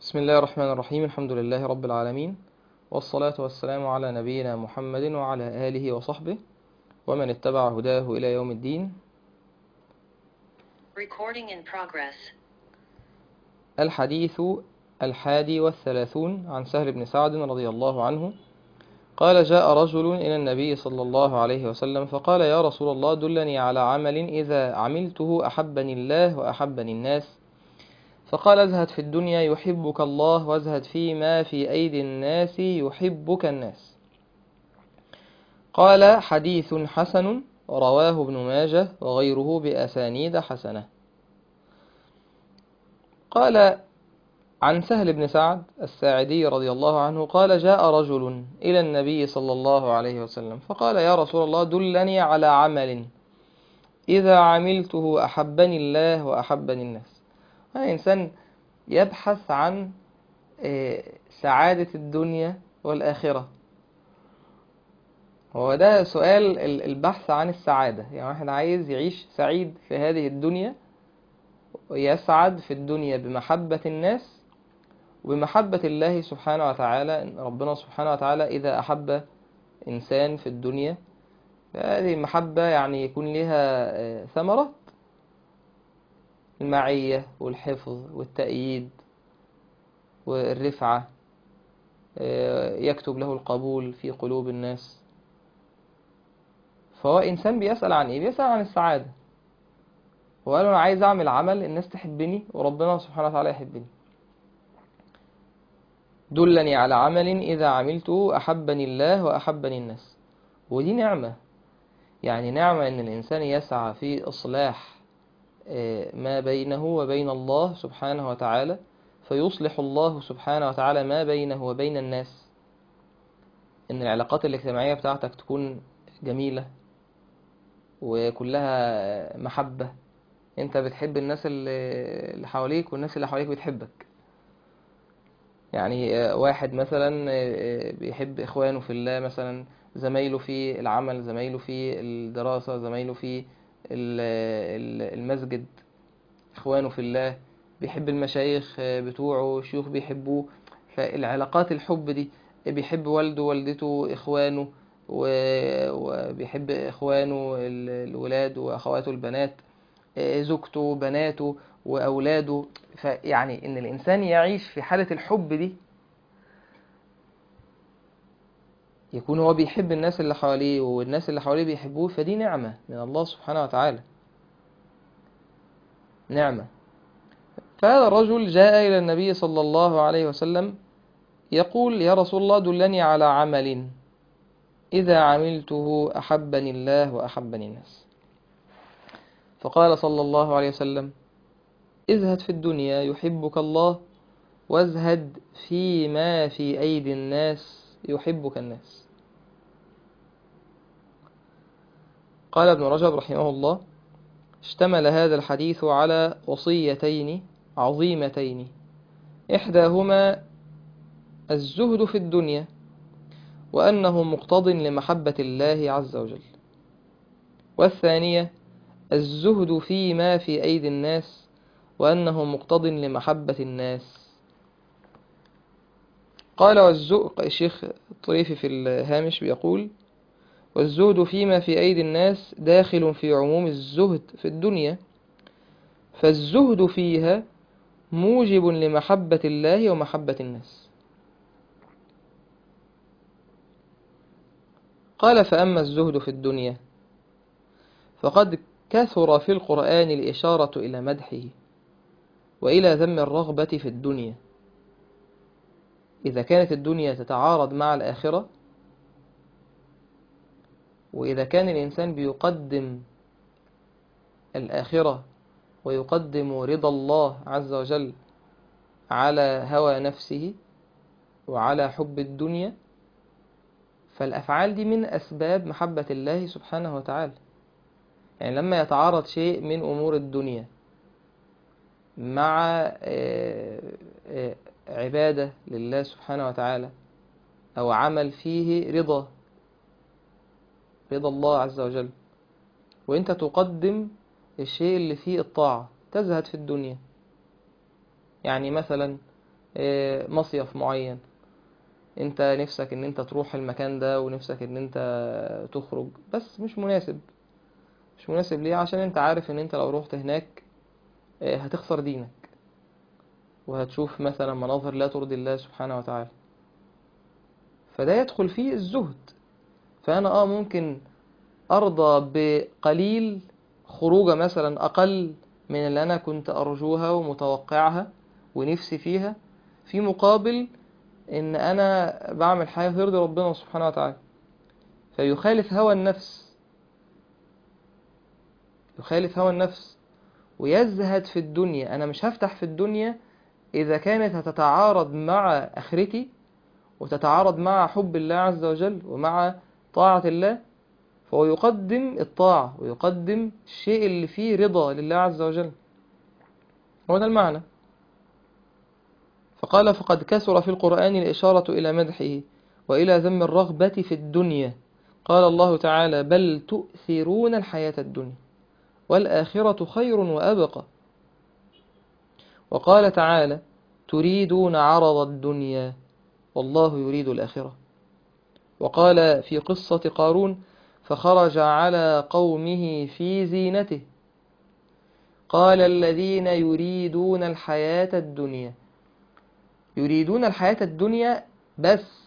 بسم الله الرحمن الرحيم الحمد لله رب العالمين والصلاة والسلام على نبينا محمد وعلى آله وصحبه ومن اتبع هداه إلى يوم الدين Recording in progress. الحديث الحادي والثلاثون عن سهل بن سعد رضي الله عنه قال جاء رجل إلى النبي صلى الله عليه وسلم فقال يا رسول الله دلني على عمل إذا عملته أحبني الله وأحبني الناس فقال ازهد في الدنيا يحبك الله وازهد فيما في أيدي الناس يحبك الناس قال حديث حسن رواه ابن ماجه وغيره بأسانيد حسنة قال عن سهل بن سعد الساعدي رضي الله عنه قال جاء رجل إلى النبي صلى الله عليه وسلم فقال يا رسول الله دلني على عمل إذا عملته أحبني الله وأحبني الناس هذا إنسان يبحث عن سعادة الدنيا والآخرة هو ده سؤال البحث عن السعادة يعني واحد عايز يعيش سعيد في هذه الدنيا ويسعد في الدنيا بمحبة الناس وبمحبة الله سبحانه وتعالى ربنا سبحانه وتعالى إذا أحب إنسان في الدنيا هذه المحبة يعني يكون لها ثمرات المعية والحفظ والتأييد والرفعة يكتب له القبول في قلوب الناس فهو إنسان بيسأل عن إيه؟ بيسأل عن السعادة وقال أنا عايز أعمل عمل الناس تحبني وربنا سبحانه وتعالى يحبني دلني على عمل إذا عملته أحبني الله وأحبني الناس ودي نعمة يعني نعمة إن الإنسان يسعى في إصلاح ما بينه وبين الله سبحانه وتعالى فيصلح الله سبحانه وتعالى ما بينه وبين الناس إن العلاقات الاجتماعية بتاعتك تكون جميلة وكلها محبة انت بتحب الناس اللي حواليك والناس اللي حواليك بتحبك يعني واحد مثلا بيحب اخوانه في الله مثلا زمايله في العمل زمايله في الدراسة زمايله في المسجد اخوانه في الله بيحب المشايخ بتوعه شيوخ بيحبوه فالعلاقات الحب دي بيحب والده والدته اخوانه وبيحب اخوانه الولاد واخواته البنات زوجته بناته واولاده فيعني ان الانسان يعيش في حالة الحب دي يكون هو بيحب الناس اللي حواليه والناس اللي حواليه بيحبوه فدي نعمة من الله سبحانه وتعالى نعمة فهذا الرجل جاء إلى النبي صلى الله عليه وسلم يقول يا رسول الله دلني على عمل إذا عملته أحبني الله وأحبني الناس فقال صلى الله عليه وسلم ازهد في الدنيا يحبك الله وازهد فيما في أيدي الناس يحبك الناس قال ابن رجب رحمه الله اشتمل هذا الحديث على وصيتين عظيمتين إحداهما الزهد في الدنيا وأنه مقتض لمحبة الله عز وجل والثانية الزهد فيما في أيدي الناس وأنه مقتض لمحبة الناس قال والزهد الشيخ الطريفي في الهامش بيقول والزهد فيما في أيدي الناس داخل في عموم الزهد في الدنيا فالزهد فيها موجب لمحبة الله ومحبة الناس قال فأما الزهد في الدنيا فقد كثر في القرآن الإشارة إلى مدحه وإلى ذم الرغبة في الدنيا إذا كانت الدنيا تتعارض مع الآخرة وإذا كان الإنسان بيقدم الآخرة ويقدم رضا الله عز وجل على هوى نفسه وعلى حب الدنيا فالأفعال دي من أسباب محبة الله سبحانه وتعالى يعني لما يتعارض شيء من أمور الدنيا مع عبادة لله سبحانه وتعالى أو عمل فيه رضا رضا الله عز وجل وانت تقدم الشيء اللي فيه الطاعة تزهد في الدنيا يعني مثلا آه، مصيف معين انت نفسك ان انت تروح المكان ده ونفسك ان انت تخرج بس مش مناسب مش مناسب ليه عشان انت عارف ان انت لو رحت هناك آه، هتخسر دينك وهتشوف مثلا مناظر لا ترضي الله سبحانه وتعالى فده يدخل فيه الزهد فانا اه ممكن ارضى بقليل خروجه مثلا اقل من اللي انا كنت ارجوها ومتوقعها ونفسي فيها في مقابل ان انا بعمل حاجه ترضي ربنا سبحانه وتعالى فيخالف هوى النفس يخالف هوى النفس ويزهد في الدنيا انا مش هفتح في الدنيا اذا كانت هتتعارض مع اخرتي وتتعارض مع حب الله عز وجل ومع طاعة الله فهو يقدم الطاعة ويقدم الشيء اللي فيه رضا لله عز وجل هو ده المعنى فقال فقد كثر في القرآن الإشارة إلى مدحه وإلى ذم الرغبة في الدنيا قال الله تعالى بل تؤثرون الحياة الدنيا والآخرة خير وأبقى وقال تعالى تريدون عرض الدنيا والله يريد الآخرة وقال في قصة قارون فخرج على قومه في زينته قال الذين يريدون الحياة الدنيا يريدون الحياة الدنيا بس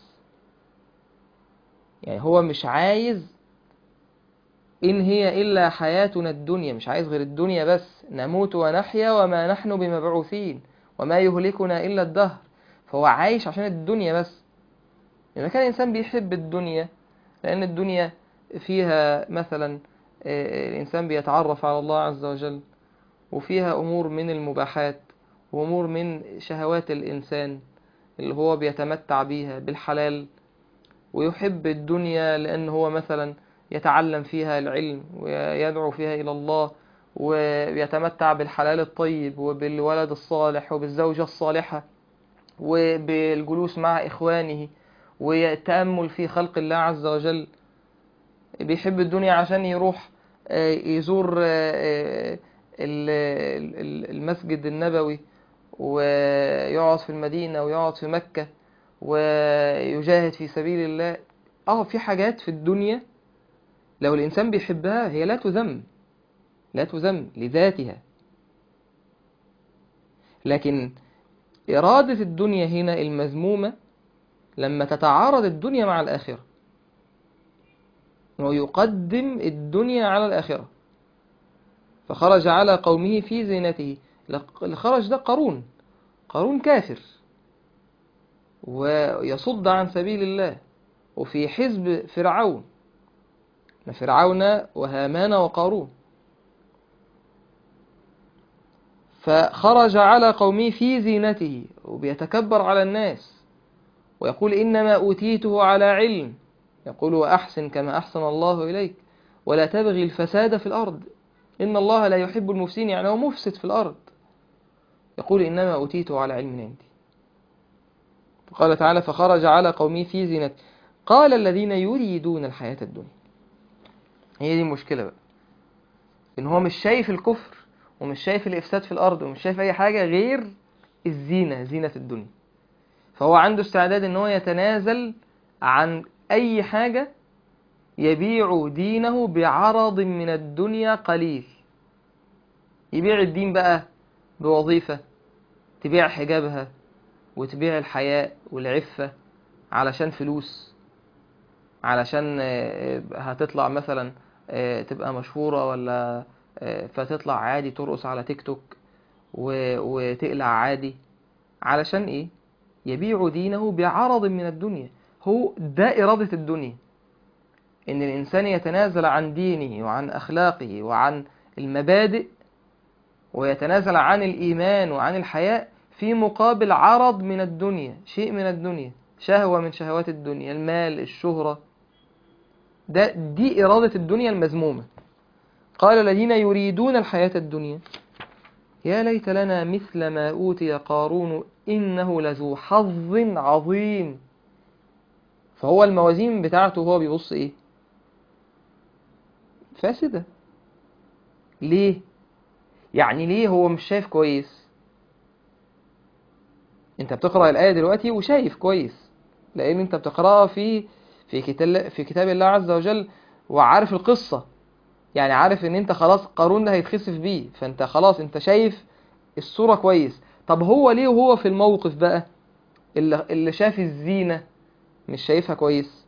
يعني هو مش عايز إن هي إلا حياتنا الدنيا مش عايز غير الدنيا بس نموت ونحيا وما نحن بمبعوثين وما يهلكنا إلا الدهر فهو عايش عشان الدنيا بس إذا كان الإنسان بيحب الدنيا لأن الدنيا فيها مثلا آه، الإنسان بيتعرف على الله عز وجل وفيها أمور من المباحات وأمور من شهوات الإنسان اللي هو بيتمتع بيها بالحلال ويحب الدنيا لأن هو مثلا يتعلم فيها العلم ويدعو فيها إلى الله ويتمتع بالحلال الطيب وبالولد الصالح وبالزوجة الصالحة وبالجلوس مع إخوانه والتأمل في خلق الله عز وجل بيحب الدنيا عشان يروح آه، يزور آه، آه، ال- ال- المسجد النبوي ويقعد في المدينة ويقعد في مكة ويجاهد في سبيل الله اه في حاجات في الدنيا لو الإنسان بيحبها هي لا تذم لا تذم لذاتها لكن إرادة الدنيا هنا المذمومة لما تتعارض الدنيا مع الآخرة ويقدم الدنيا على الآخرة فخرج على قومه في زينته اللي خرج ده قارون قارون كافر ويصد عن سبيل الله وفي حزب فرعون فرعون وهامان وقارون فخرج على قومه في زينته وبيتكبر على الناس ويقول إنما أوتيته على علم يقول وأحسن كما أحسن الله إليك ولا تبغي الفساد في الأرض إن الله لا يحب المفسدين يعني هو مفسد في الأرض يقول إنما أوتيته على علم عندي قال تعالى فخرج على قومه في زينته قال الذين يريدون الحياة الدنيا هي دي المشكلة بقى إن هو مش شايف الكفر ومش شايف الإفساد في الأرض ومش شايف أي حاجة غير الزينة زينة الدنيا فهو عنده استعداد إن هو يتنازل عن أي حاجة يبيع دينه بعرض من الدنيا قليل يبيع الدين بقى بوظيفة تبيع حجابها وتبيع الحياء والعفة علشان فلوس علشان آه، هتطلع مثلا آه، تبقى مشهورة ولا آه، فتطلع عادي ترقص على تيك توك و- وتقلع عادي علشان ايه يبيع دينه بعرض من الدنيا هو ده إرادة الدنيا إن الإنسان يتنازل عن دينه وعن أخلاقه وعن المبادئ ويتنازل عن الإيمان وعن الحياء في مقابل عرض من الدنيا شيء من الدنيا شهوة من شهوات الدنيا المال الشهرة ده دي إرادة الدنيا المذمومة قال الذين يريدون الحياة الدنيا يا ليت لنا مثل ما أوتي قارون إنه لذو حظ عظيم فهو الموازين بتاعته هو بيبص إيه فاسدة ليه يعني ليه هو مش شايف كويس انت بتقرأ الآية دلوقتي وشايف كويس لأن انت بتقرأها في في كتاب في كتاب الله عز وجل وعارف القصة يعني عارف ان انت خلاص قارون ده هيتخسف بيه فانت خلاص انت شايف الصورة كويس طب هو ليه وهو في الموقف بقى اللي, اللي شاف الزينة مش شايفها كويس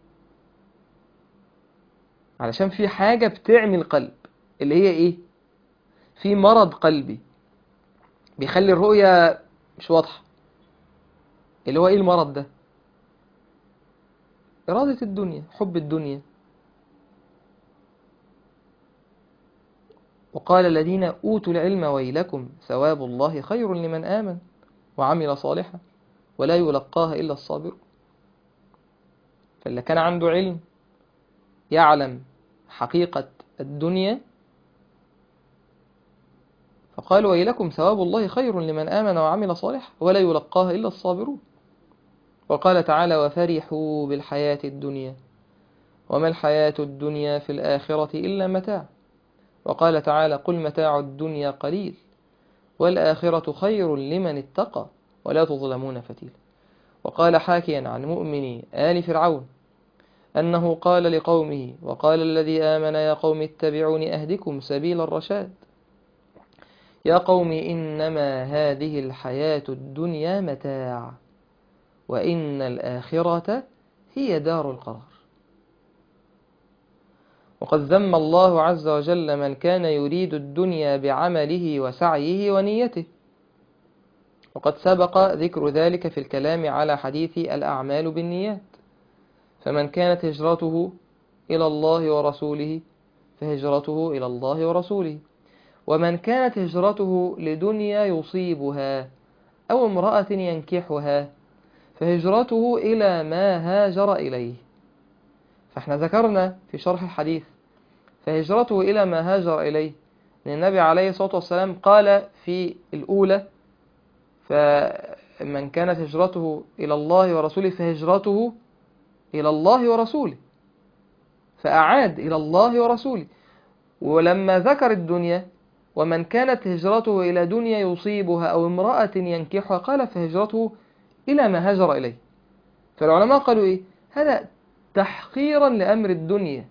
علشان في حاجة بتعمي القلب اللي هي ايه في مرض قلبي بيخلي الرؤية مش واضحة اللي هو ايه المرض ده إرادة الدنيا حب الدنيا وقال الذين أوتوا العلم ويلكم ثواب الله خير لمن آمن وعمل صالحا ولا يلقاها إلا الصابر فاللي كان عنده علم يعلم حقيقة الدنيا فقال ويلكم ثواب الله خير لمن آمن وعمل صالحا ولا يلقاها إلا الصابرون وقال تعالى وفرحوا بالحياة الدنيا وما الحياة الدنيا في الآخرة إلا متاع وقال تعالى قل متاع الدنيا قليل والآخرة خير لمن اتقى ولا تظلمون فتيلا وقال حاكيا عن مؤمن آل فرعون أنه قال لقومه وقال الذي آمن يا قوم اتبعوني أهدكم سبيل الرشاد يا قوم إنما هذه الحياة الدنيا متاع وإن الآخرة هي دار القرار وقد ذم الله عز وجل من كان يريد الدنيا بعمله وسعيه ونيته وقد سبق ذكر ذلك في الكلام على حديث الأعمال بالنيات فمن كانت هجرته إلى الله ورسوله فهجرته إلى الله ورسوله ومن كانت هجرته لدنيا يصيبها أو امرأة ينكحها فهجرته إلى ما هاجر إليه فاحنا ذكرنا في شرح الحديث فهجرته إلى ما هاجر إليه لأن النبي عليه الصلاة والسلام قال في الأولى فمن كانت هجرته إلى الله ورسوله فهجرته إلى الله ورسوله فأعاد إلى الله ورسوله ولما ذكر الدنيا ومن كانت هجرته إلى دنيا يصيبها أو امرأة ينكحها قال فهجرته إلى ما هاجر إليه فالعلماء قالوا إيه هذا تحقيرا لأمر الدنيا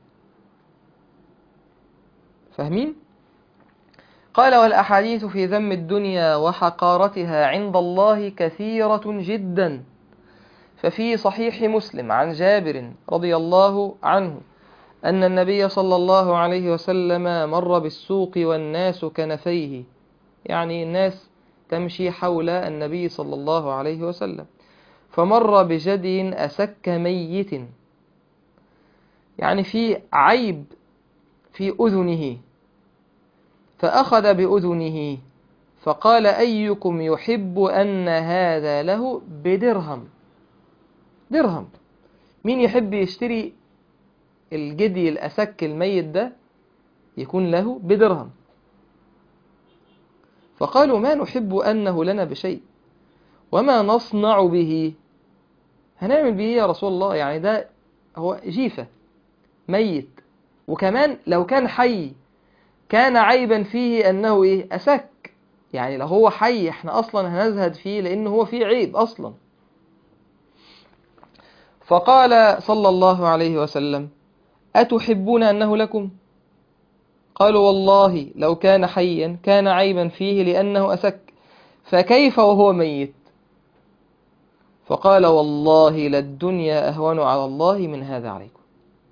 فاهمين؟ قال والأحاديث في ذم الدنيا وحقارتها عند الله كثيرة جدا ففي صحيح مسلم عن جابر رضي الله عنه أن النبي صلى الله عليه وسلم مر بالسوق والناس كنفيه يعني الناس تمشي حول النبي صلى الله عليه وسلم فمر بجدي أسك ميت يعني في عيب في أذنه فأخذ بأذنه فقال أيكم يحب أن هذا له بدرهم درهم مين يحب يشتري الجدي الأسك الميت ده يكون له بدرهم فقالوا ما نحب أنه لنا بشيء وما نصنع به هنعمل به يا رسول الله يعني ده هو جيفة ميت وكمان لو كان حي كان عيبا فيه أنه إيه أسك يعني لو هو حي احنا أصلا هنزهد فيه لأنه هو فيه عيب أصلا فقال صلى الله عليه وسلم أتحبون أنه لكم قالوا والله لو كان حيا كان عيبا فيه لأنه أسك فكيف وهو ميت فقال والله للدنيا أهون على الله من هذا عليكم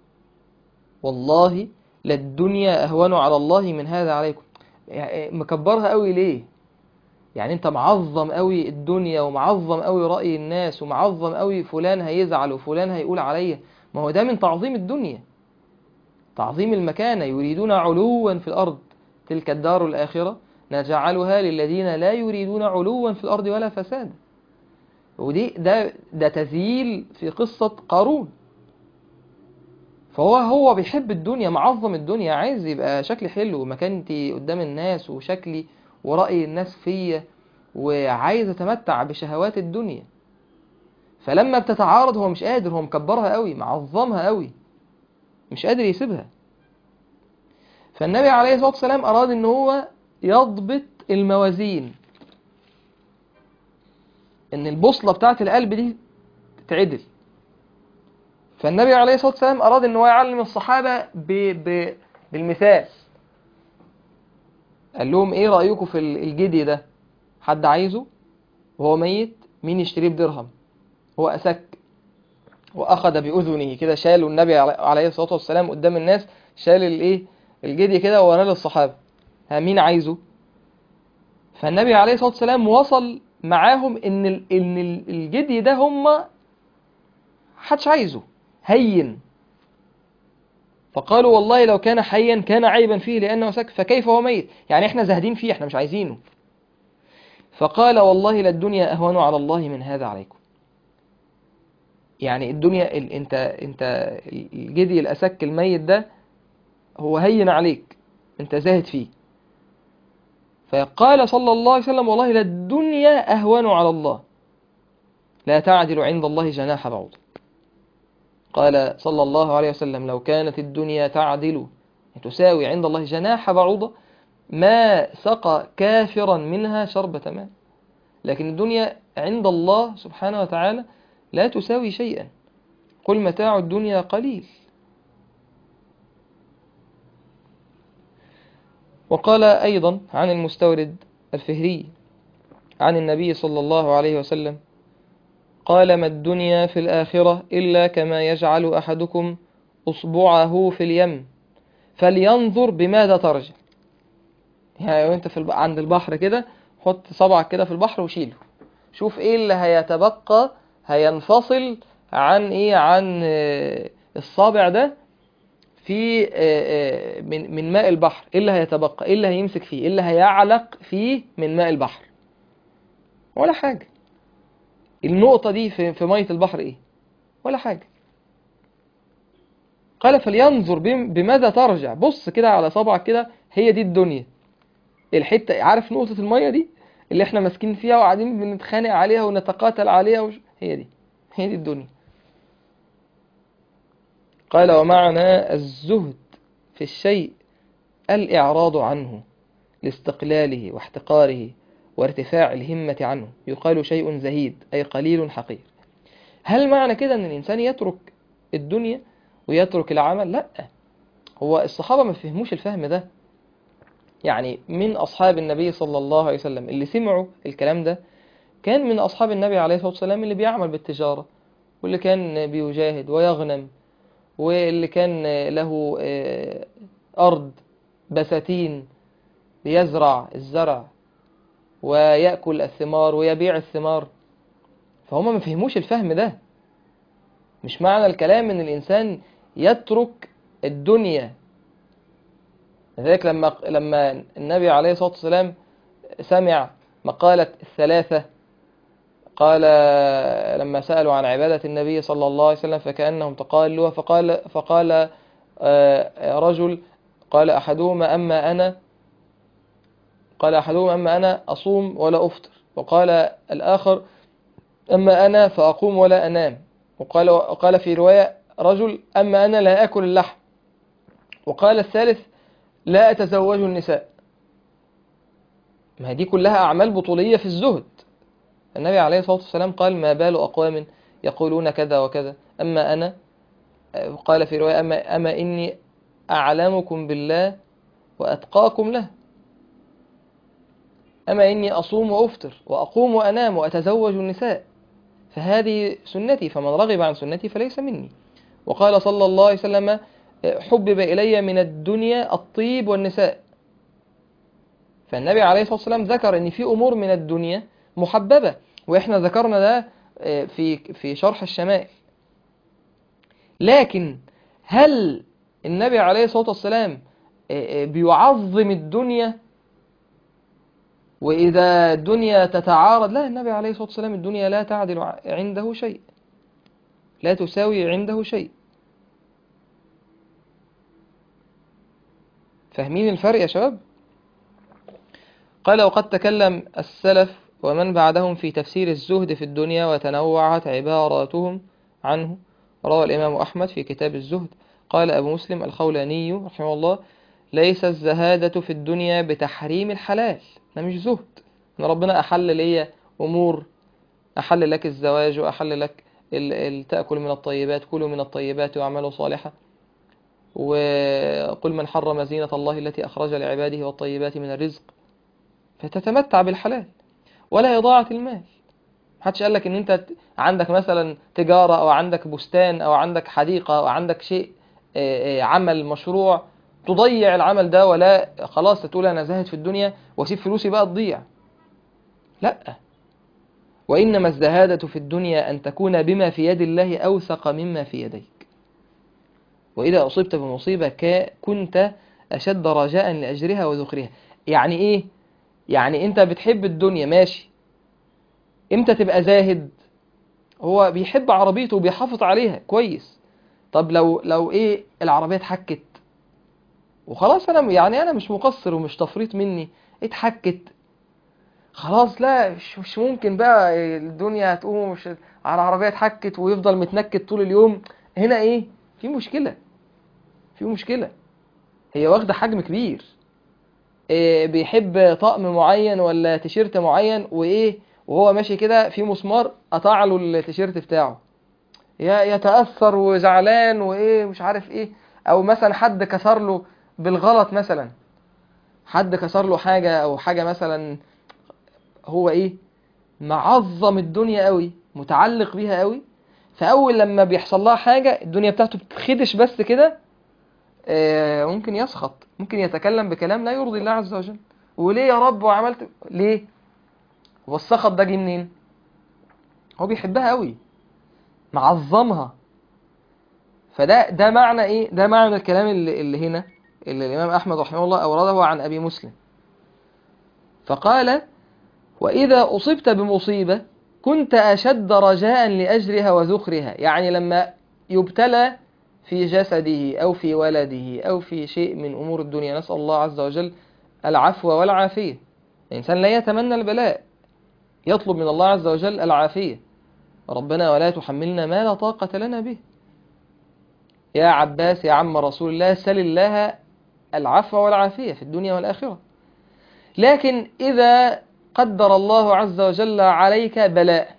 والله للدنيا أهون على الله من هذا عليكم يعني مكبرها قوي ليه يعني انت معظم قوي الدنيا ومعظم قوي رأي الناس ومعظم قوي فلان هيزعل وفلان هيقول عليا ما هو ده من تعظيم الدنيا تعظيم المكانة يريدون علوا في الأرض تلك الدار الآخرة نجعلها للذين لا يريدون علوا في الأرض ولا فسادا ودي ده ده تذييل في قصة قارون فهو هو بيحب الدنيا معظم الدنيا عايز يبقى شكلي حلو ومكانتي قدام الناس وشكلي ورأي الناس فيا وعايز اتمتع بشهوات الدنيا فلما بتتعارض هو مش قادر هو مكبرها قوي معظمها قوي مش قادر يسيبها فالنبي عليه الصلاة والسلام أراد ان هو يضبط الموازين ان البوصلة بتاعت القلب دي تتعدل فالنبي عليه الصلاة والسلام أراد ان هو يعلم الصحابة ب... ب... بالمثال قال لهم ايه رأيكم في ال- الجدي ده حد عايزه وهو ميت مين يشتريه بدرهم هو أسك وأخذ بأذنه كده شاله النبي علي- عليه الصلاة والسلام قدام الناس شال الايه الجدي كده ووراه للصحابة ها مين عايزه فالنبي عليه الصلاة والسلام وصل معاهم ان ال- ان ال- الجدي ده هم محدش عايزه هين فقالوا والله لو كان حيا كان عيبا فيه لأنه سك فكيف هو ميت يعني احنا زاهدين فيه احنا مش عايزينه فقال والله للدنيا أهون على الله من هذا عليكم يعني الدنيا ال... انت انت الجدي الأسك الميت ده هو هين عليك انت زاهد فيه فقال صلى الله عليه وسلم والله للدنيا أهون على الله لا تعدل عند الله جناح بعوض قال صلى الله عليه وسلم لو كانت الدنيا تعدل تساوي عند الله جناح بعوضة ما سقى كافرا منها شربة ماء لكن الدنيا عند الله سبحانه وتعالى لا تساوي شيئا قل متاع الدنيا قليل وقال أيضا عن المستورد الفهري عن النبي صلى الله عليه وسلم قال ما الدنيا في الآخرة إلا كما يجعل أحدكم أصبعه في اليم فلينظر بماذا ترجع يعني وانت في الب... عند البحر كده حط صبعك كده في البحر وشيله شوف ايه اللي هيتبقى هينفصل عن ايه عن آه، الصابع ده في آه، آه، من من ماء البحر ايه اللي هيتبقى ايه اللي هيمسك فيه ايه اللي هيعلق فيه من ماء البحر ولا حاجة النقطة دي في في مية البحر ايه ولا حاجة قال فلينظر بم- بماذا ترجع بص كده على صبعك كده هي دي الدنيا الحتة عارف نقطة المية دي اللي احنا ماسكين فيها وقاعدين بنتخانق عليها ونتقاتل عليها وش... هي دي هي دي الدنيا قال ومعنى الزهد في الشيء الإعراض عنه لاستقلاله واحتقاره وارتفاع الهمة عنه يقال شيء زهيد أي قليل حقير هل معنى كده أن الإنسان يترك الدنيا ويترك العمل؟ لا هو الصحابة ما فهموش الفهم ده يعني من أصحاب النبي صلى الله عليه وسلم اللي سمعوا الكلام ده كان من أصحاب النبي عليه الصلاة والسلام اللي بيعمل بالتجارة واللي كان بيجاهد ويغنم واللي كان له آه، أرض بساتين ليزرع الزرع ويأكل الثمار ويبيع الثمار فهم ما فهموش الفهم ده مش معنى الكلام ان الانسان يترك الدنيا لذلك لما لما النبي عليه الصلاة والسلام سمع مقالة الثلاثة قال لما سألوا عن عبادة النبي صلى الله عليه وسلم فكأنهم تقالوها فقال فقال آه، رجل قال أحدهما أما أنا قال أحدهما أما أنا أصوم ولا أفطر وقال الآخر أما أنا فأقوم ولا أنام وقال, وقال في رواية رجل أما أنا لا أكل اللحم وقال الثالث لا أتزوج النساء ما هي دي كلها أعمال بطولية في الزهد النبي عليه الصلاة والسلام قال ما بال أقوام يقولون كذا وكذا أما أنا قال في رواية أما, أما إني أعلمكم بالله وأتقاكم له أما إني أصوم وأفطر وأقوم وأنام وأتزوج النساء فهذه سنتي فمن رغب عن سنتي فليس مني وقال صلى الله عليه وسلم حبب إلي من الدنيا الطيب والنساء فالنبي عليه الصلاة والسلام ذكر أن في أمور من الدنيا محببة وإحنا ذكرنا ده في في شرح الشمائل لكن هل النبي عليه الصلاة والسلام بيعظم الدنيا وإذا الدنيا تتعارض لا النبي عليه الصلاة والسلام الدنيا لا تعدل عنده شيء لا تساوي عنده شيء فاهمين الفرق يا شباب قال وقد تكلم السلف ومن بعدهم في تفسير الزهد في الدنيا وتنوعت عباراتهم عنه روى الإمام أحمد في كتاب الزهد قال أبو مسلم الخولاني رحمه الله ليس الزهادة في الدنيا بتحريم الحلال ده مش زهد ان ربنا احل ليا امور أحل لك الزواج وأحل لك ال- ال- تأكل من الطيبات كلوا من الطيبات واعملوا صالحا وقل من حرم زينة الله التي أخرج لعباده والطيبات من الرزق فتتمتع بالحلال ولا إضاعة المال محدش قال لك ان انت ت- عندك مثلا تجارة او عندك بستان او عندك حديقة او عندك شيء آه، آه، عمل مشروع تضيع العمل ده ولا خلاص تقول انا زاهد في الدنيا واسيب فلوسي بقى تضيع لا وانما الزهادة في الدنيا ان تكون بما في يد الله اوثق مما في يديك واذا اصبت بمصيبة كا- كنت اشد رجاء لاجرها وذخرها يعني ايه يعني انت بتحب الدنيا ماشي امتى تبقى زاهد هو بيحب عربيته وبيحافظ عليها كويس طب لو لو ايه العربيه اتحكت وخلاص انا يعني انا مش مقصر ومش تفريط مني اتحكت خلاص لا مش, مش ممكن بقى الدنيا هتقوم مش على عربيه اتحكت ويفضل متنكد طول اليوم هنا ايه في مشكله في مشكله هي واخده حجم كبير إيه بيحب طقم معين ولا تيشيرت معين وايه وهو ماشي كده في مسمار قطع له التيشيرت بتاعه يا يتأثر وزعلان وايه مش عارف ايه او مثلا حد كسر له بالغلط مثلا حد كسر له حاجة او حاجة مثلا هو ايه معظم الدنيا قوي متعلق بيها قوي فاول لما بيحصل لها حاجة الدنيا بتاعته بتخدش بس كده آه، ممكن يسخط ممكن يتكلم بكلام لا يرضي الله عز وجل وليه يا رب وعملت ليه هو السخط ده جه منين هو بيحبها قوي معظمها فده ده معنى ايه ده معنى الكلام اللي, اللي هنا اللي الامام احمد رحمه الله اورده عن ابي مسلم فقال واذا اصبت بمصيبه كنت اشد رجاء لاجرها وذخرها يعني لما يبتلى في جسده او في ولده او في شيء من امور الدنيا نسال الله عز وجل العفو والعافيه الانسان لا يتمنى البلاء يطلب من الله عز وجل العافية ربنا ولا تحملنا ما لا طاقة لنا به يا عباس يا عم رسول الله سل الله العفو والعافية في الدنيا والآخرة لكن إذا قدر الله عز وجل عليك بلاء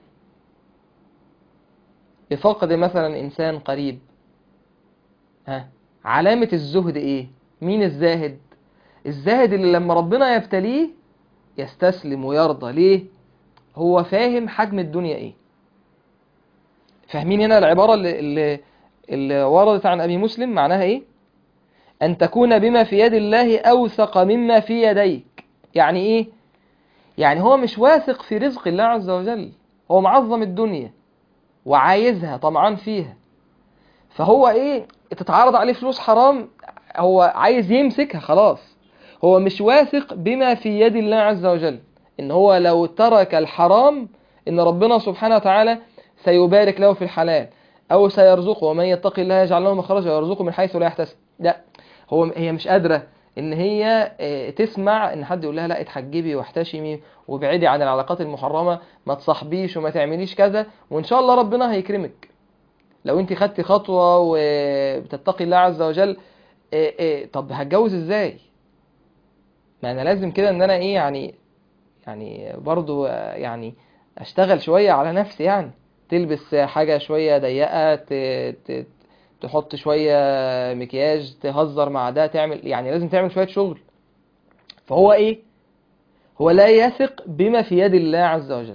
بفقد مثلا إنسان قريب ها علامة الزهد إيه؟ مين الزاهد؟ الزاهد اللي لما ربنا يبتليه يستسلم ويرضى ليه؟ هو فاهم حجم الدنيا ايه فاهمين هنا العبارة اللي, اللي, اللي وردت عن أبي مسلم معناها ايه أن تكون بما في يد الله أوثق مما في يديك يعني ايه يعني هو مش واثق في رزق الله عز وجل هو معظم الدنيا وعايزها طمعان فيها فهو ايه تتعرض عليه فلوس حرام هو عايز يمسكها خلاص هو مش واثق بما في يد الله عز وجل ان هو لو ترك الحرام ان ربنا سبحانه وتعالى سيبارك له في الحلال او سيرزقه ومن يتقي الله يجعل له مخرجا ويرزقه من حيث لا يحتسب لا هو هي مش قادره ان هي آه، تسمع ان حد يقول لها لا اتحجبي واحتشمي وابعدي عن العلاقات المحرمه ما تصاحبيش وما تعمليش كذا وان شاء الله ربنا هيكرمك لو انت خدتي خطوه وبتتقي الله عز وجل آه، آه، طب هتجوز ازاي ما انا لازم كده ان انا ايه يعني يعني برضو آه، يعني اشتغل شوية على نفسي يعني تلبس حاجة شوية ضيقة ت- ت- تحط شوية مكياج تهزر مع ده تعمل يعني لازم تعمل شوية شغل فهو ايه هو لا يثق بما في يد الله عز وجل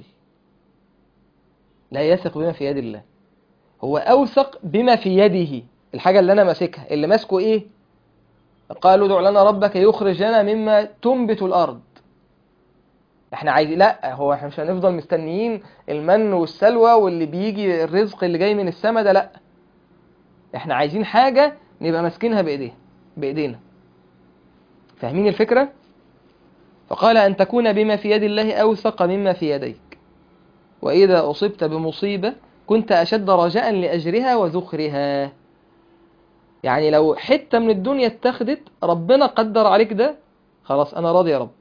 لا يثق بما في يد الله هو اوثق بما في يده الحاجة اللي انا ماسكها اللي ماسكه ايه قالوا ادع لنا ربك يخرج لنا مما تنبت الارض احنا عايزين لا هو احنا مش هنفضل مستنيين المن والسلوى واللي بيجي الرزق اللي جاي من السماء ده لا احنا عايزين حاجة نبقى ماسكينها بايديها بايدينا فاهمين الفكرة فقال ان تكون بما في يد الله اوثق مما في يديك واذا اصبت بمصيبة كنت اشد رجاء لاجرها وذخرها يعني لو حتة من الدنيا اتخذت ربنا قدر عليك ده خلاص انا راضي يا رب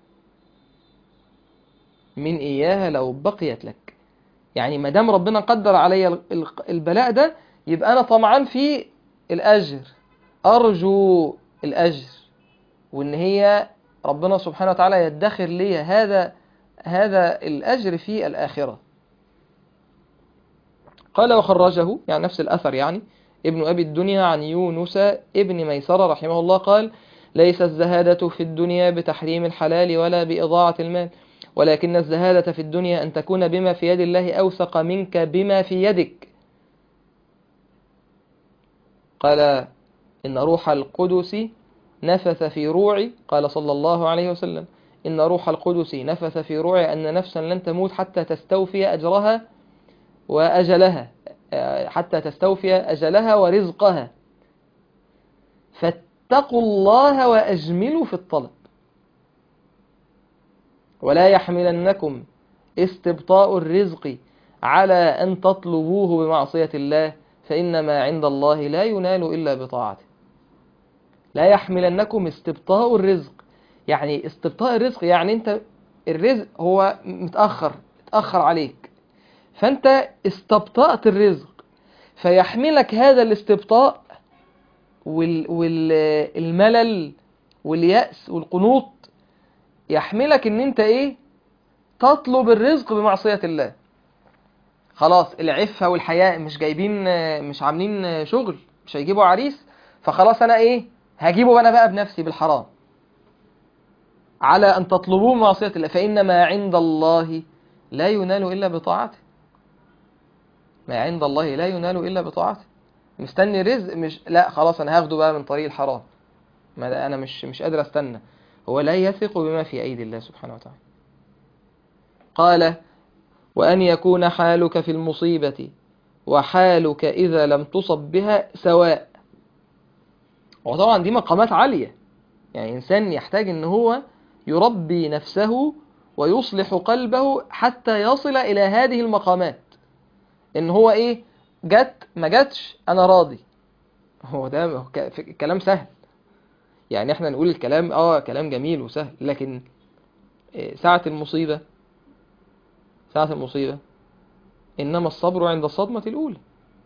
من إياها لو بقيت لك يعني ما دام ربنا قدر علي ال- ال- البلاء ده يبقى أنا طمعان في الأجر أرجو الأجر وإن هي ربنا سبحانه وتعالى يدخر لي هذا هذا الأجر في الآخرة قال وخرجه يعني نفس الأثر يعني ابن أبي الدنيا عن يونس ابن ميسرة رحمه الله قال ليس الزهادة في الدنيا بتحريم الحلال ولا بإضاعة المال ولكن الزهادة في الدنيا أن تكون بما في يد الله أوثق منك بما في يدك قال إن روح القدس نفث في روعي قال صلى الله عليه وسلم إن روح القدس نفث في روعي أن نفسا لن تموت حتى تستوفي أجرها وأجلها حتى تستوفي أجلها ورزقها فاتقوا الله وأجملوا في الطلب ولا يحملنكم استبطاء الرزق على أن تطلبوه بمعصية الله فإن ما عند الله لا ينال إلا بطاعته لا يحملنكم استبطاء الرزق يعني استبطاء الرزق يعني انت الرزق هو متأخر اتأخر عليك فانت استبطأت الرزق فيحملك هذا الاستبطاء وال والملل واليأس والقنوط يحملك ان انت ايه تطلب الرزق بمعصية الله خلاص العفة والحياء مش جايبين مش عاملين شغل مش هيجيبوا عريس فخلاص انا ايه هجيبه انا بقى بنفسي بالحرام على ان تطلبوه معصية الله فإن ما عند الله لا ينال إلا بطاعته ما عند الله لا ينال إلا بطاعته مستني رزق مش لا خلاص انا هاخده بقى من طريق الحرام ما ده انا مش مش قادر استنى هو لا يثق بما في ايدي الله سبحانه وتعالى قال وان يكون حالك في المصيبة وحالك اذا لم تصب بها سواء وطبعا دي مقامات عالية يعني انسان يحتاج ان هو يربي نفسه ويصلح قلبه حتى يصل الى هذه المقامات ان هو ايه جت ما جاتش انا راضي هو ده كلام سهل يعني احنا نقول الكلام اه كلام جميل وسهل لكن ساعة المصيبة ساعة المصيبة انما الصبر عند الصدمة الاولى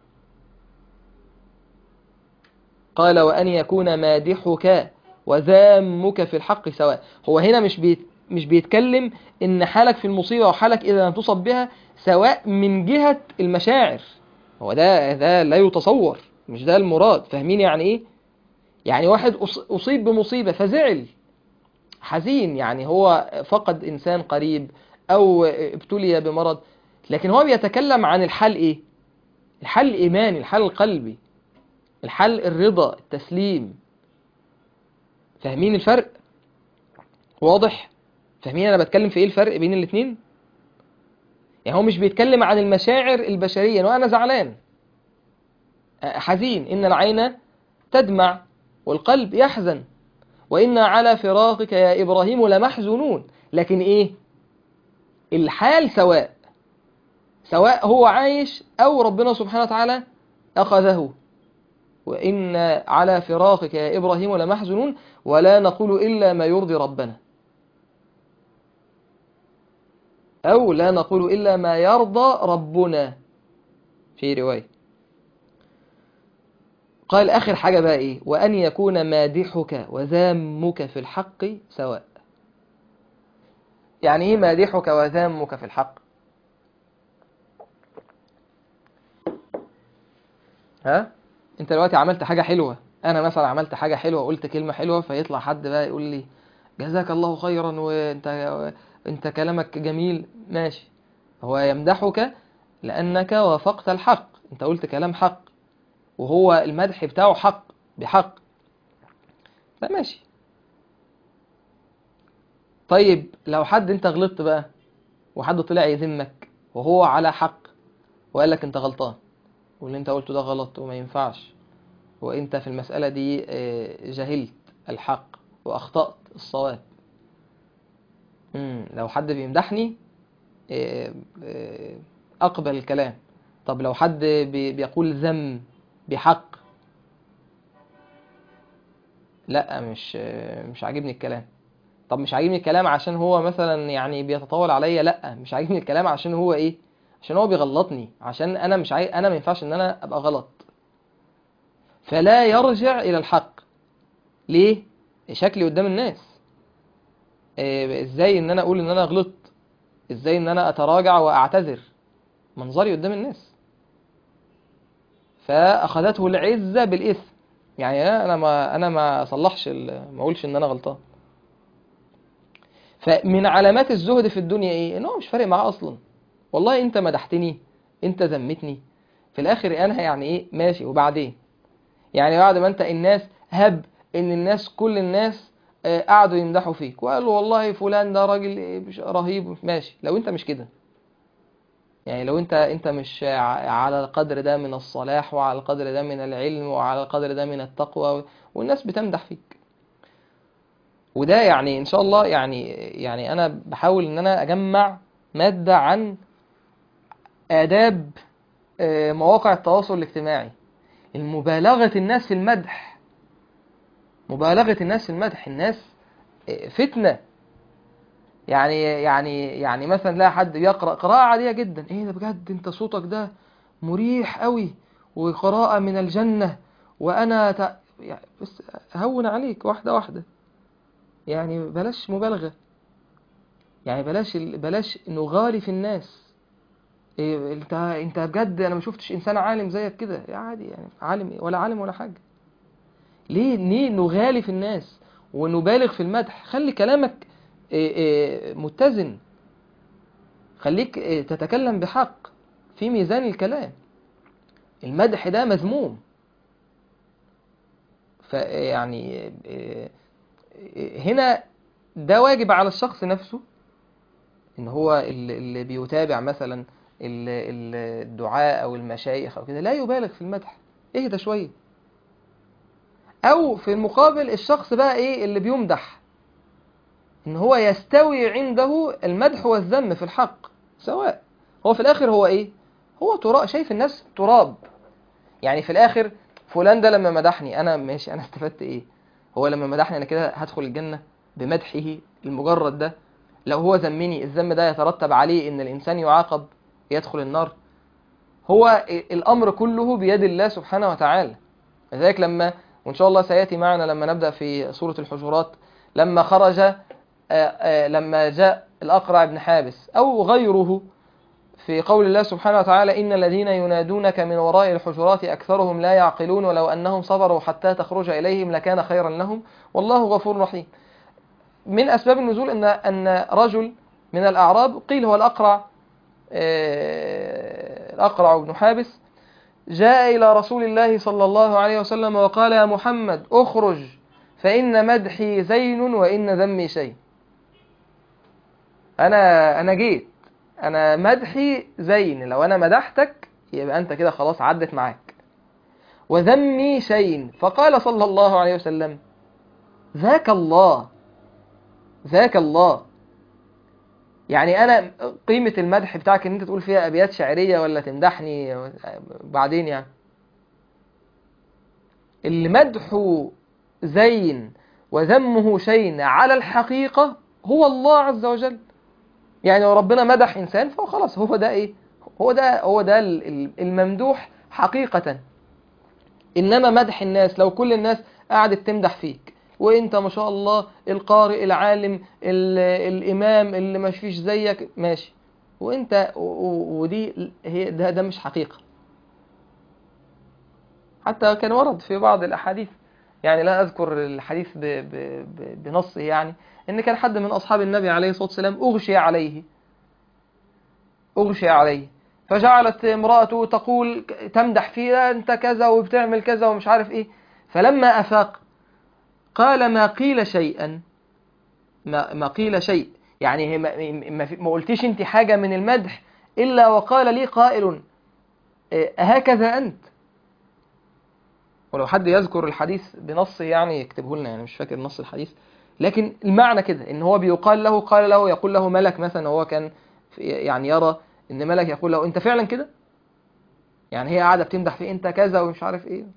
قال وان يكون مادحك وذامك في الحق سواء هو هنا مش بيت مش بيتكلم ان حالك في المصيبة وحالك اذا لم تصب بها سواء من جهة المشاعر هو ده ده لا يتصور مش ده المراد فاهمين يعني ايه يعني واحد اصيب بمصيبة فزعل حزين يعني هو فقد انسان قريب او ابتلي بمرض لكن هو بيتكلم عن الحال ايه الحل الايماني الحل القلبي الحل الرضا التسليم فاهمين الفرق واضح فاهمين انا بتكلم في ايه الفرق بين الاتنين يعني هو مش بيتكلم عن المشاعر البشرية وانا زعلان حزين ان العين تدمع والقلب يحزن وإنا على فراقك يا إبراهيم لمحزونون لكن إيه الحال سواء سواء هو عايش أو ربنا سبحانه وتعالى أخذه وإن على فراقك يا إبراهيم لمحزونون ولا نقول إلا ما يرضي ربنا أو لا نقول إلا ما يرضى ربنا في رواية قال آخر حاجة بقى إيه وأن يكون مادحك وذامك في الحق سواء يعني إيه مادحك وذامك في الحق ها انت دلوقتي عملت حاجة حلوة انا مثلا عملت حاجة حلوة قلت كلمة حلوة فيطلع حد بقى يقول لي جزاك الله خيرا وانت انت كلامك جميل ماشي هو يمدحك لانك وافقت الحق انت قلت كلام حق وهو المدح بتاعه حق بحق لا ماشي طيب لو حد انت غلطت بقى وحد طلع يذمك وهو على حق وقال لك انت غلطان واللي انت قلته ده غلط وما ينفعش وانت في المسألة دي جهلت الحق واخطأت الصواب لو حد بيمدحني اقبل الكلام طب لو حد بيقول ذم بحق لا مش مش عاجبني الكلام طب مش عاجبني الكلام عشان هو مثلا يعني بيتطاول عليا لا مش عاجبني الكلام عشان هو ايه عشان هو بيغلطني عشان انا مش عاي... انا ما ينفعش ان انا ابقى غلط فلا يرجع الى الحق ليه شكلي قدام الناس إيه ازاي ان انا اقول ان انا غلطت ازاي ان انا اتراجع واعتذر منظري قدام الناس فاخذته العزه بالاثم يعني انا ما انا ما اصلحش ال- ما اقولش ان انا غلطان فمن علامات الزهد في الدنيا ايه ان هو مش فارق معاه اصلا والله انت مدحتني انت ذمتني في الاخر انا يعني ايه ماشي وبعدين يعني بعد ما انت الناس هب ان الناس كل الناس آه، قعدوا يمدحوا فيك وقالوا والله فلان ده راجل إيه مش- رهيب ماشي لو انت مش كده يعني لو انت انت مش ع- على القدر ده من الصلاح وعلى القدر ده من العلم وعلى القدر ده من التقوى والناس بتمدح فيك وده يعني ان شاء الله يعني يعني انا بحاول ان انا اجمع مادة عن آداب آه، مواقع التواصل الاجتماعي المبالغة الناس في المدح مبالغة الناس في المدح الناس آه، فتنة يعني يعني يعني مثلا تلاقي حد بيقرأ قراءة عادية جدا ايه ده بجد انت صوتك ده مريح قوي وقراءة من الجنة وانا ت... يعني بس هون عليك واحدة واحدة يعني بلاش مبالغة يعني بلاش ال- بلاش نغالي في الناس إيه انت انت بجد انا ما شفتش انسان عالم زيك كده يا عادي يعني عالم إيه؟ ولا عالم ولا حاجة ليه ليه نغالي في الناس ونبالغ في المدح خلي كلامك إيه، إيه، متزن خليك إيه، تتكلم بحق في ميزان الكلام المدح ده مذموم فيعني هنا ده واجب على الشخص نفسه ان هو اللي اللي بيتابع مثلا ال- ال- الدعاء او المشايخ او كده لا يبالغ في المدح اهدى شويه او في المقابل الشخص بقى ايه اللي بيمدح ان هو يستوي عنده المدح والذم في الحق سواء هو في الاخر هو ايه هو تراب شايف الناس تراب يعني في الاخر فلان ده لما مدحني انا ماشي انا استفدت ايه هو لما مدحني انا كده هدخل الجنه بمدحه المجرد ده لو هو ذمني الذم ده يترتب عليه ان الانسان يعاقب يدخل النار هو الامر كله بيد الله سبحانه وتعالى لذلك لما وان شاء الله سياتي معنا لما نبدا في سوره الحجرات لما خرج آه، آه، لما جاء الاقرع بن حابس او غيره في قول الله سبحانه وتعالى إن الذين ينادونك من وراء الحجرات أكثرهم لا يعقلون ولو أنهم صبروا حتى تخرج إليهم لكان خيرا لهم والله غفور رحيم من أسباب النزول أن أن رجل من الأعراب قيل هو الأقرع آه، الأقرع بن حابس جاء إلى رسول الله صلى الله عليه وسلم وقال يا محمد أخرج فإن مدحي زين وإن ذمي شيء أنا أنا جيت انا مدحي زين لو انا مدحتك يبقى انت كده خلاص عدت معاك وذمي شيء فقال صلى الله عليه وسلم ذاك الله ذاك الله يعني انا قيمة المدح بتاعك ان انت تقول فيها ابيات شعرية ولا تمدحني بعدين يعني اللي مدحه زين وذمه شيء على الحقيقة هو الله عز وجل يعني لو ربنا مدح انسان فهو خلاص هو ده ايه هو ده هو ده ال- ال- الممدوح حقيقة انما مدح الناس لو كل الناس قعدت تمدح فيك وانت ما شاء الله القارئ العالم ال- الامام اللي ما فيش زيك ماشي وانت و- و- ودي هي ده ده مش حقيقة حتى كان ورد في بعض الاحاديث يعني لا اذكر الحديث ب- ب- ب- بنصه يعني ان كان حد من اصحاب النبي عليه الصلاه والسلام اغشي عليه اغشي عليه فجعلت امراته تقول تمدح فيه انت كذا وبتعمل كذا ومش عارف ايه فلما افاق قال ما قيل شيئا ما, ما قيل شيء يعني هي ما, ما, في- ما قلتيش انت حاجه من المدح الا وقال لي قائل إيه، هكذا انت ولو حد يذكر الحديث بنص يعني يكتبه لنا يعني مش فاكر نص الحديث لكن المعنى كده ان هو بيقال له قال له يقول له ملك مثلا هو كان في- يعني يرى ان ملك يقول له انت فعلا كده يعني هي قاعده بتمدح في انت كذا ومش عارف ايه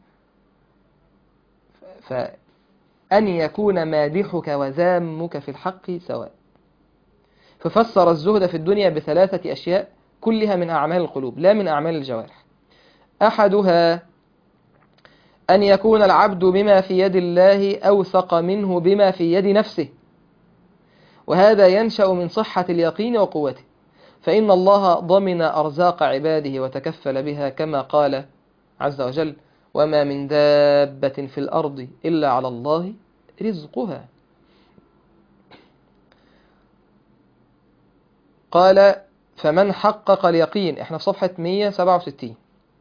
ف- فان يكون مادحك وذامك في الحق سواء ففسر الزهد في الدنيا بثلاثه اشياء كلها من اعمال القلوب لا من اعمال الجوارح احدها أن يكون العبد بما في يد الله أوثق منه بما في يد نفسه وهذا ينشأ من صحة اليقين وقوته فإن الله ضمن أرزاق عباده وتكفل بها كما قال عز وجل وما من دابة في الأرض إلا على الله رزقها قال فمن حقق اليقين احنا في صفحة 167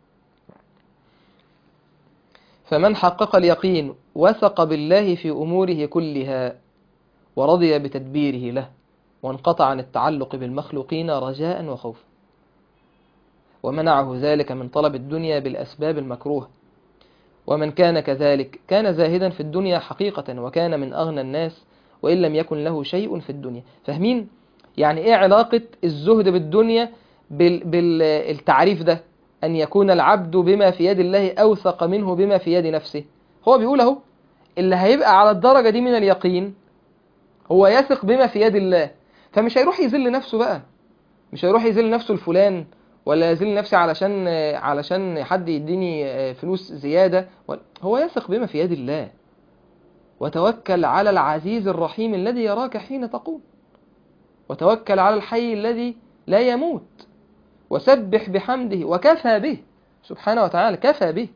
فمن حقق اليقين وثق بالله في أموره كلها ورضي بتدبيره له وانقطع عن التعلق بالمخلوقين رجاء وخوفا ومنعه ذلك من طلب الدنيا بالأسباب المكروهة ومن كان كذلك كان زاهدا في الدنيا حقيقة وكان من أغنى الناس وإن لم يكن له شيء في الدنيا فاهمين؟ يعني إيه علاقة الزهد بالدنيا بال... بالتعريف ده أن يكون العبد بما في يد الله أوثق منه بما في يد نفسه هو بيقول اهو اللي هيبقى على الدرجة دي من اليقين هو يثق بما في يد الله فمش هيروح يذل نفسه بقى مش هيروح يذل نفسه لفلان ولا يذل نفسي علشان علشان حد يديني فلوس زيادة هو يثق بما في يد الله وتوكل على العزيز الرحيم الذي يراك حين تقوم وتوكل على الحي الذي لا يموت وسبح بحمده وكفى به سبحانه وتعالى كفى به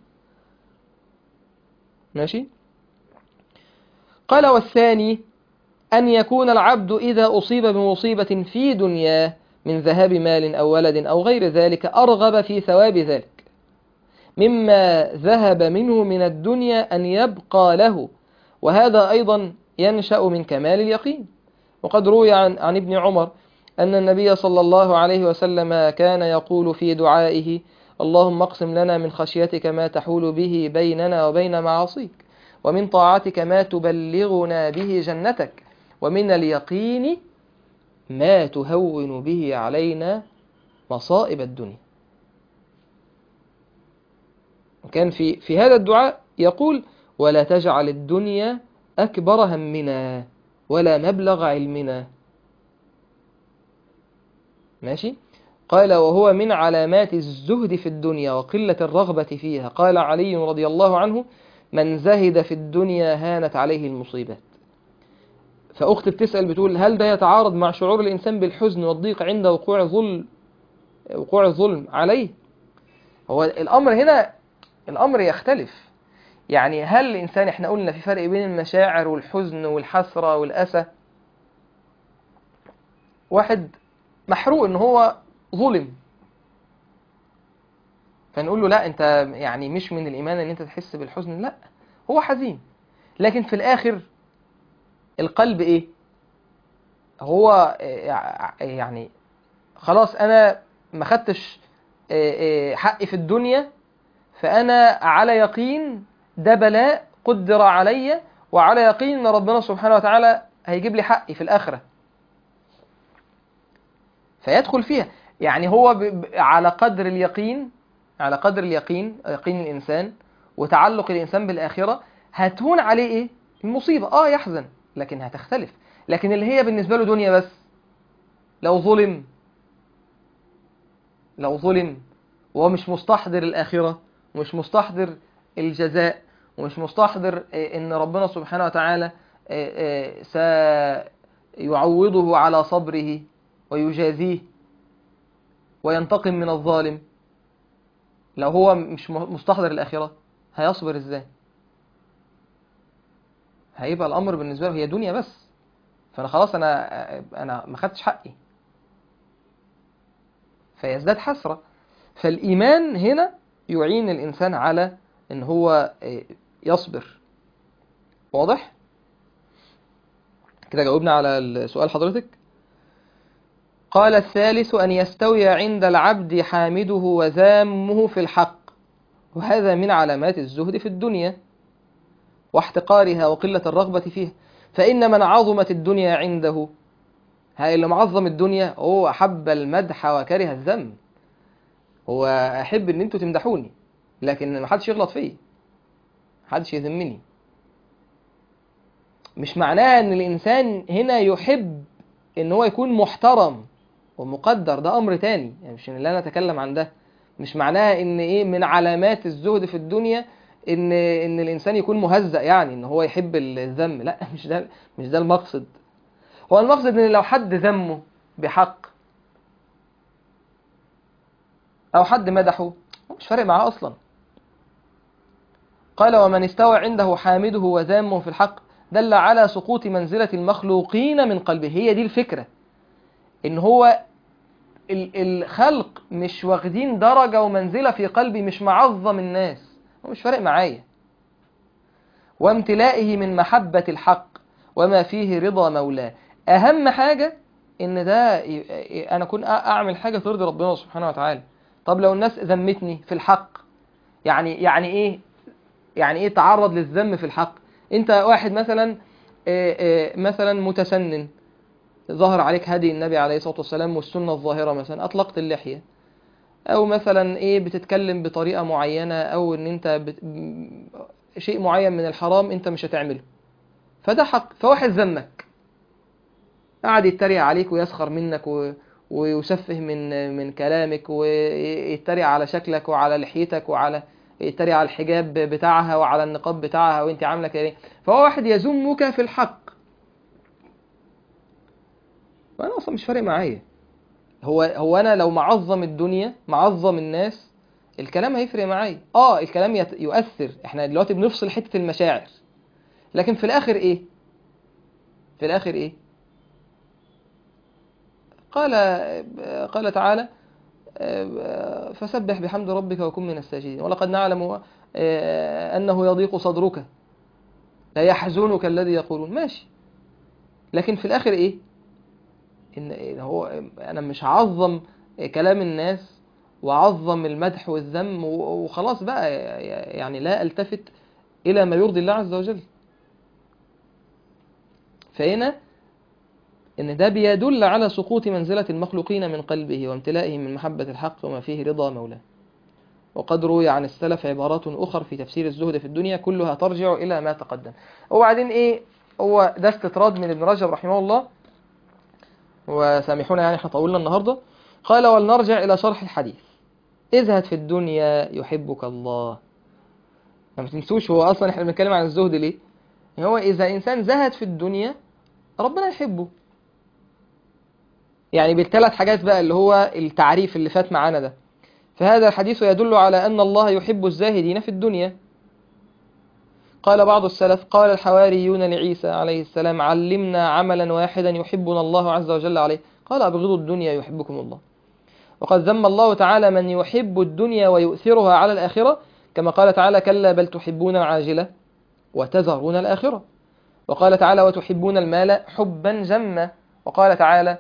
ماشي قال والثاني أن يكون العبد إذا أصيب بمصيبة في دنياه من ذهاب مال أو ولد أو غير ذلك أرغب في ثواب ذلك مما ذهب منه من الدنيا أن يبقى له وهذا أيضا ينشأ من كمال اليقين وقد روي عن, عن ابن عمر أن النبي صلى الله عليه وسلم كان يقول في دعائه اللهم اقسم لنا من خشيتك ما تحول به بيننا وبين معاصيك ومن طاعتك ما تبلغنا به جنتك ومن اليقين ما تهون به علينا مصائب الدنيا وكان في في هذا الدعاء يقول ولا تجعل الدنيا أكبر همنا ولا مبلغ علمنا ماشي قال وهو من علامات الزهد في الدنيا وقلة الرغبة فيها قال علي رضي الله عنه من زهد في الدنيا هانت عليه المصيبات فأخت بتسأل بتقول هل ده يتعارض مع شعور الإنسان بالحزن والضيق عند وقوع ظلم وقوع الظلم عليه هو الأمر هنا الأمر يختلف يعني هل الإنسان احنا قلنا في فرق بين المشاعر والحزن والحسرة والأسى واحد محروق ان هو ظلم فنقول له لا انت يعني مش من الايمان ان انت تحس بالحزن لا هو حزين لكن في الاخر القلب ايه هو يعني خلاص انا ما خدتش حقي في الدنيا فانا على يقين ده بلاء قدر عليا وعلى يقين ان ربنا سبحانه وتعالى هيجيب لي حقي في الاخره فيدخل فيها يعني هو ب... ب... على قدر اليقين على قدر اليقين يقين الإنسان وتعلق الإنسان بالآخرة هتهون عليه إيه؟ المصيبة آه يحزن لكن هتختلف لكن اللي هي بالنسبة له دنيا بس لو ظلم لو ظلم وهو مش مستحضر الآخرة ومش مستحضر الجزاء ومش مستحضر إن ربنا سبحانه وتعالى سيعوضه على صبره ويجازيه وينتقم من الظالم لو هو مش مستحضر الآخرة هيصبر ازاي هيبقى الأمر بالنسبة له هي دنيا بس فأنا خلاص أنا أنا ما خدتش حقي فيزداد حسرة فالإيمان هنا يعين الإنسان على إن هو يصبر واضح؟ كده جاوبنا على سؤال حضرتك؟ قال الثالث أن يستوي عند العبد حامده وذامه في الحق وهذا من علامات الزهد في الدنيا واحتقارها وقلة الرغبة فيها فإن من عظمت الدنيا عنده هاي اللي معظم الدنيا هو أحب المدح وكره الذم هو أحب إن أنتوا تمدحوني لكن ما حدش يغلط فيا حدش يذمني مش معناه ان الانسان هنا يحب ان هو يكون محترم ومقدر ده امر تاني يعني مش اللي انا اتكلم عن ده مش معناها ان ايه من علامات الزهد في الدنيا ان ان الانسان يكون مهزأ يعني ان هو يحب الذم لا مش ده مش ده المقصد هو المقصد ان لو حد ذمه بحق او حد مدحه هو مش فارق معاه اصلا قال ومن استوى عنده حامده وذامه في الحق دل على سقوط منزلة المخلوقين من قلبه هي دي الفكرة إن هو الخلق مش واخدين درجة ومنزلة في قلبي مش معظم الناس هو مش فارق معايا وامتلائه من محبة الحق وما فيه رضا مولاه أهم حاجة إن ده أنا أكون أعمل حاجة ترضي ربنا سبحانه وتعالى طب لو الناس ذمتني في الحق يعني يعني إيه يعني إيه تعرض للذم في الحق أنت واحد مثلا مثلا متسنن ظهر عليك هدي النبي عليه الصلاة والسلام والسنة الظاهرة مثلا أطلقت اللحية أو مثلا إيه بتتكلم بطريقة معينة أو إن أنت بت... شيء معين من الحرام أنت مش هتعمله فده حق فواحد ذمك قعد يتريق عليك ويسخر منك و... ويسفه من من كلامك ويتريق على شكلك وعلى لحيتك وعلى يتريق على الحجاب بتاعها وعلى النقاب بتاعها وانت عامله كده فهو واحد يذمك في الحق وانا اصلا مش فارق معايا هو هو انا لو معظم الدنيا معظم الناس الكلام هيفرق معايا اه الكلام يت... يؤثر احنا دلوقتي بنفصل حته المشاعر لكن في الاخر ايه في الاخر ايه قال قال تعالى فسبح بحمد ربك وكن من الساجدين ولقد نعلم انه يضيق صدرك لا يحزنك الذي يقولون ماشي لكن في الاخر ايه ان هو انا مش هعظم كلام الناس واعظم المدح والذم وخلاص بقى يعني لا التفت الى ما يرضي الله عز وجل فهنا ان ده بيدل على سقوط منزلة المخلوقين من قلبه وامتلائه من محبة الحق وما فيه رضا مولاه وقد روي عن السلف عبارات أخر في تفسير الزهد في الدنيا كلها ترجع إلى ما تقدم وبعدين إيه هو ده استطراد من ابن رجب رحمه الله وسامحونا يعني احنا طولنا النهاردة قال ولنرجع إلى شرح الحديث ازهد في الدنيا يحبك الله ما تنسوش هو أصلا احنا بنتكلم عن الزهد ليه هو إذا إنسان زهد في الدنيا ربنا يحبه يعني بالثلاث حاجات بقى اللي هو التعريف اللي فات معانا ده فهذا الحديث يدل على أن الله يحب الزاهدين في الدنيا قال بعض السلف قال الحواريون لعيسى عليه السلام علمنا عملا واحدا يحبنا الله عز وجل عليه قال أبغضوا الدنيا يحبكم الله وقد ذم الله تعالى من يحب الدنيا ويؤثرها على الآخرة كما قال تعالى كلا بل تحبون العاجلة وتذرون الآخرة وقال تعالى وتحبون المال حبا جما وقال تعالى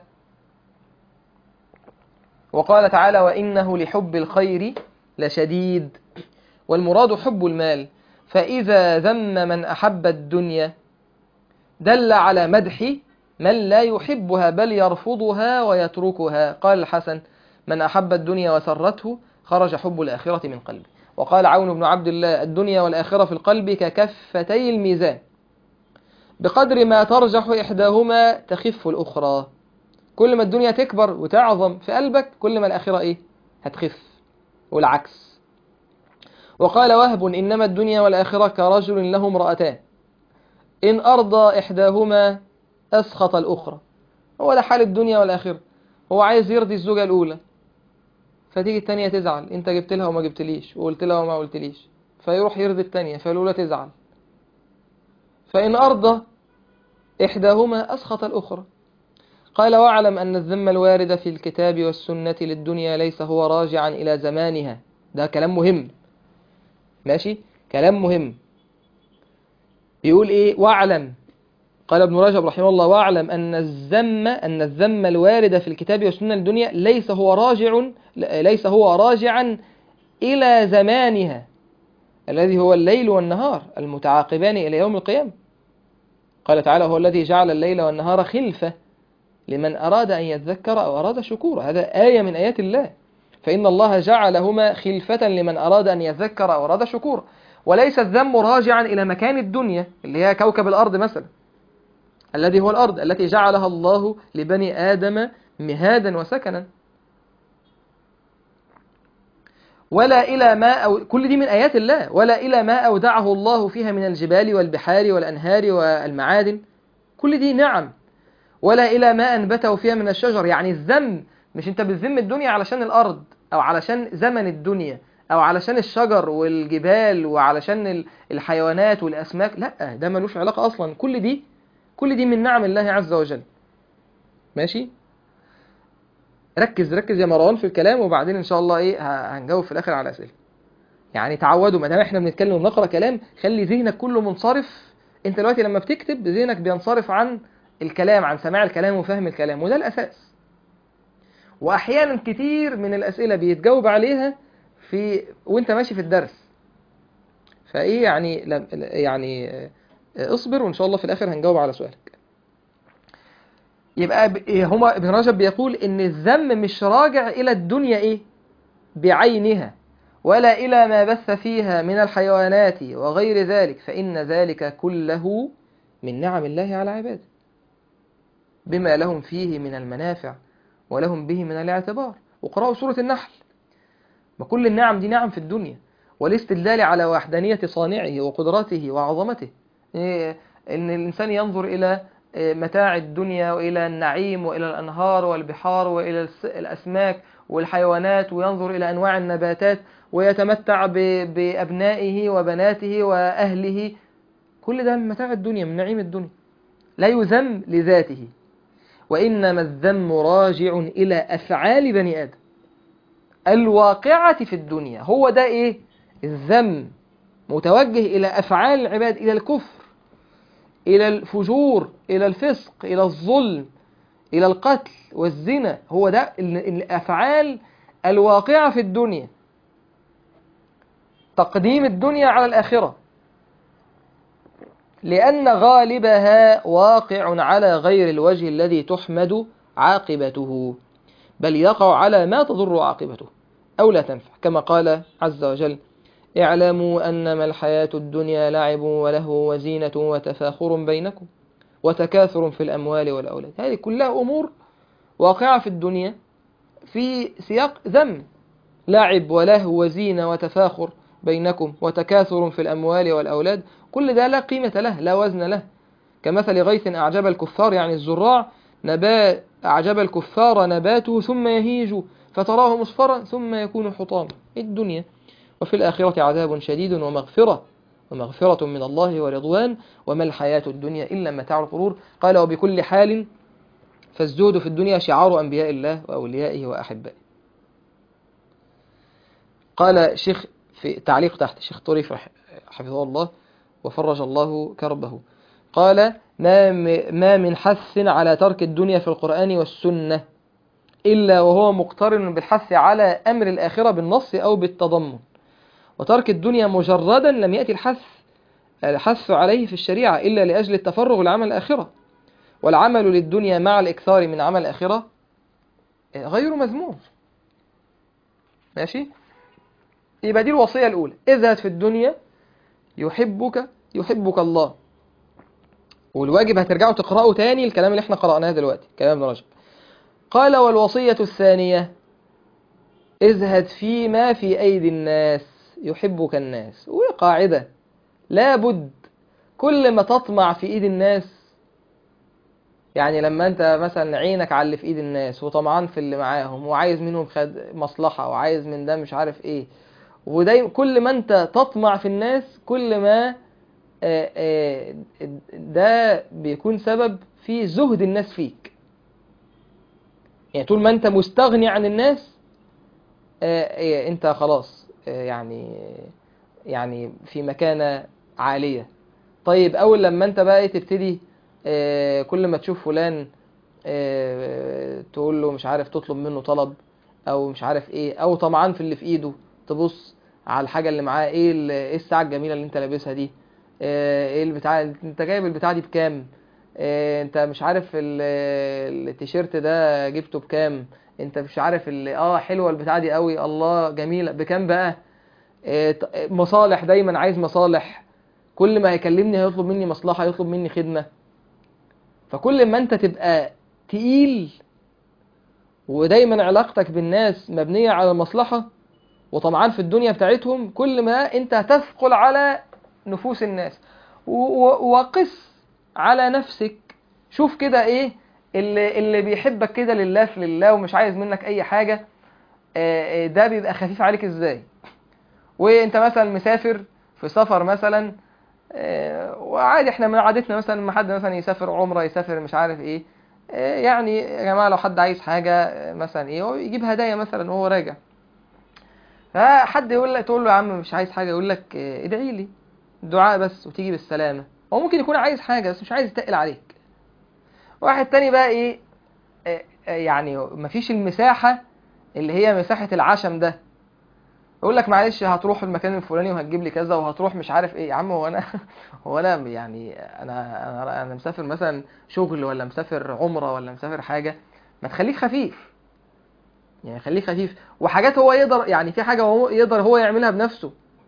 وقال تعالى وإنه لحب الخير لشديد والمراد حب المال فإذا ذم من أحب الدنيا دل على مدح من لا يحبها بل يرفضها ويتركها قال الحسن من أحب الدنيا وسرته خرج حب الآخرة من قلبه وقال عون بن عبد الله الدنيا والآخرة في القلب ككفتي الميزان بقدر ما ترجح إحداهما تخف الأخرى كل ما الدنيا تكبر وتعظم في قلبك كل ما الآخرة إيه هتخف والعكس وقال وهب إنما الدنيا والآخرة كرجل له امرأتان إن أرضى إحداهما أسخط الأخرى هو ده حال الدنيا والآخرة هو عايز يرضي الزوجة الأولى فتيجي التانية تزعل انت جبت لها وما جبتليش وقلت لها وما قلتليش فيروح يرضي التانية فالأولى تزعل فإن أرضى إحداهما أسخط الأخرى قال واعلم أن الذم الوارد في الكتاب والسنة للدنيا ليس هو راجعا إلى زمانها ده كلام مهم ماشي كلام مهم بيقول إيه واعلم قال ابن رجب رحمه الله واعلم أن الذم أن الذم الوارد في الكتاب والسنة للدنيا ليس هو راجع ليس هو راجعا إلى زمانها الذي هو الليل والنهار المتعاقبان إلى يوم القيامة قال تعالى هو الذي جعل الليل والنهار خلفة لمن أراد أن يذكر أو أراد شكورا هذا آية من آيات الله فإن الله جعلهما خلفة لمن أراد أن يذكر أو أراد شكورا وليس الذم راجعا إلى مكان الدنيا اللي هي كوكب الأرض مثلا الذي هو الأرض التي جعلها الله لبني آدم مهادا وسكنا ولا إلى ما أو كل دي من آيات الله ولا إلى ما أودعه الله فيها من الجبال والبحار والأنهار والمعادن كل دي نعم ولا إلى ما أنبته فيها من الشجر يعني الذم مش أنت بتذم الدنيا علشان الأرض أو علشان زمن الدنيا او علشان الشجر والجبال وعلشان ال- الحيوانات والاسماك لا ده ملوش علاقه اصلا كل دي كل دي من نعم الله عز وجل ماشي ركز ركز يا مروان في الكلام وبعدين ان شاء الله ايه ه- هنجاوب في الاخر على اسئله يعني تعودوا ما دام احنا بنتكلم ونقرا كلام خلي ذهنك كله منصرف انت دلوقتي لما بتكتب ذهنك بينصرف عن الكلام عن سماع الكلام وفهم الكلام وده الاساس واحيانا كتير من الاسئله بيتجاوب عليها في وانت ماشي في الدرس فايه يعني لم يعني آه، اصبر وان شاء الله في الاخر هنجاوب على سؤالك يبقى ب- إيه هما ابن رجب بيقول ان الذم مش راجع الى الدنيا ايه بعينها ولا الى ما بث فيها من الحيوانات وغير ذلك فان ذلك كله من نعم الله على عباده بما لهم فيه من المنافع ولهم به من الاعتبار وقرأوا سورة النحل ما كل النعم دي نعم في الدنيا والاستدلال على وحدانية صانعه وقدرته وعظمته إيه، إن الإنسان ينظر إلى إيه، متاع الدنيا وإلى النعيم وإلى الأنهار والبحار وإلى الس- الأسماك والحيوانات وينظر إلى أنواع النباتات ويتمتع ب- بأبنائه وبناته وأهله كل ده من متاع الدنيا من نعيم الدنيا لا يذم لذاته وإنما الذم راجع إلى أفعال بني آدم الواقعة في الدنيا هو ده إيه الذم متوجه إلى أفعال العباد إلى الكفر إلى الفجور إلى الفسق إلى الظلم إلى القتل والزنا هو ده ال- الأفعال الواقعة في الدنيا تقديم الدنيا على الآخرة لأن غالبها واقع على غير الوجه الذي تحمد عاقبته بل يقع على ما تضر عاقبته أو لا تنفع كما قال عز وجل اعلموا أنما الحياة الدنيا لعب وله وزينة وتفاخر بينكم وتكاثر في الأموال والأولاد هذه كلها أمور واقعة في الدنيا في سياق ذم لعب ولهو وزينة وتفاخر بينكم وتكاثر في الأموال والأولاد كل ده لا قيمة له لا وزن له كمثل غيث أعجب الكفار يعني الزراع نبات أعجب الكفار نباته ثم يهيج فتراه مصفرا ثم يكون حطاما الدنيا وفي الآخرة عذاب شديد ومغفرة ومغفرة من الله ورضوان وما الحياة الدنيا إلا متاع الغرور قال وبكل حال فالزهد في الدنيا شعار أنبياء الله وأوليائه وأحبائه قال شيخ في تعليق تحت شيخ طريف رح- حفظه الله وفرج الله كربه قال ما م- ما من حث على ترك الدنيا في القرآن والسنة إلا وهو مقترن بالحث على أمر الآخرة بالنص أو بالتضمن وترك الدنيا مجردا لم يأتي الحث الحث عليه في الشريعة إلا لأجل التفرغ لعمل الآخرة والعمل للدنيا مع الإكثار من عمل الآخرة غير مذموم ماشي يبقى دي الوصية الأولى اذهب في الدنيا يحبك يحبك الله والواجب هترجعوا تقرأوا تاني الكلام اللي احنا قرأناه دلوقتي كلام ابن رجب قال والوصية الثانية ازهد فيما في أيدي الناس يحبك الناس وقاعدة لابد كل ما تطمع في إيد الناس يعني لما انت مثلا عينك على اللي في ايد الناس وطمعان في اللي معاهم وعايز منهم خد مصلحة وعايز من ده مش عارف ايه ودايما كل ما انت تطمع في الناس كل ما آه، آه، ده بيكون سبب في زهد الناس فيك يعني طول ما انت مستغني عن الناس آه، آه، انت خلاص آه، يعني يعني في مكانة عالية طيب اول لما انت بقى إيه تبتدي آه، كل ما تشوف فلان آه، تقول له مش عارف تطلب منه طلب او مش عارف ايه او طمعان في اللي في ايده تبص على الحاجة اللي معاه ايه ال- ايه الساعة الجميلة اللي انت لابسها دي آه، ايه البتاع انت جايب البتاع دي بكام آه، انت مش عارف ال- التيشيرت ده جبته بكام انت مش عارف ال- اه حلوه البتاع دي قوي الله جميله بكام بقى آه، ط- مصالح دايما عايز مصالح كل ما هيكلمني هيطلب مني مصلحة يطلب مني خدمة فكل ما انت تبقى تقيل ودايما علاقتك بالناس مبنية على المصلحة وطمعان في الدنيا بتاعتهم كل ما انت هتثقل على نفوس الناس و- و- وقس على نفسك شوف كده ايه اللي, اللي بيحبك كده لله في لله ومش عايز منك اي حاجة آه، آه، ده بيبقى خفيف عليك ازاي وانت مثلا مسافر في سفر مثلا آه، وعادي احنا من عادتنا مثلا لما حد مثلا يسافر عمره يسافر مش عارف ايه آه، يعني يا جماعه لو حد عايز حاجه آه، مثلا ايه هو يجيب هدايا مثلا وهو راجع فحد يقول لك تقول له يا عم مش عايز حاجه يقول لك آه، ادعي لي دعاء بس وتيجي بالسلامه هو ممكن يكون عايز حاجه بس مش عايز يتقل عليك واحد تاني بقى ايه آه، آه، يعني مفيش المساحه اللي هي مساحه العشم ده يقول لك معلش هتروح المكان الفلاني وهتجيب لي كذا وهتروح مش عارف ايه يا عم هو انا هو انا يعني انا انا انا مسافر مثلا شغل ولا مسافر عمره ولا مسافر حاجه ما تخليك خفيف يعني خليك خفيف وحاجات هو يقدر يعني في حاجه هو يقدر هو يعملها بنفسه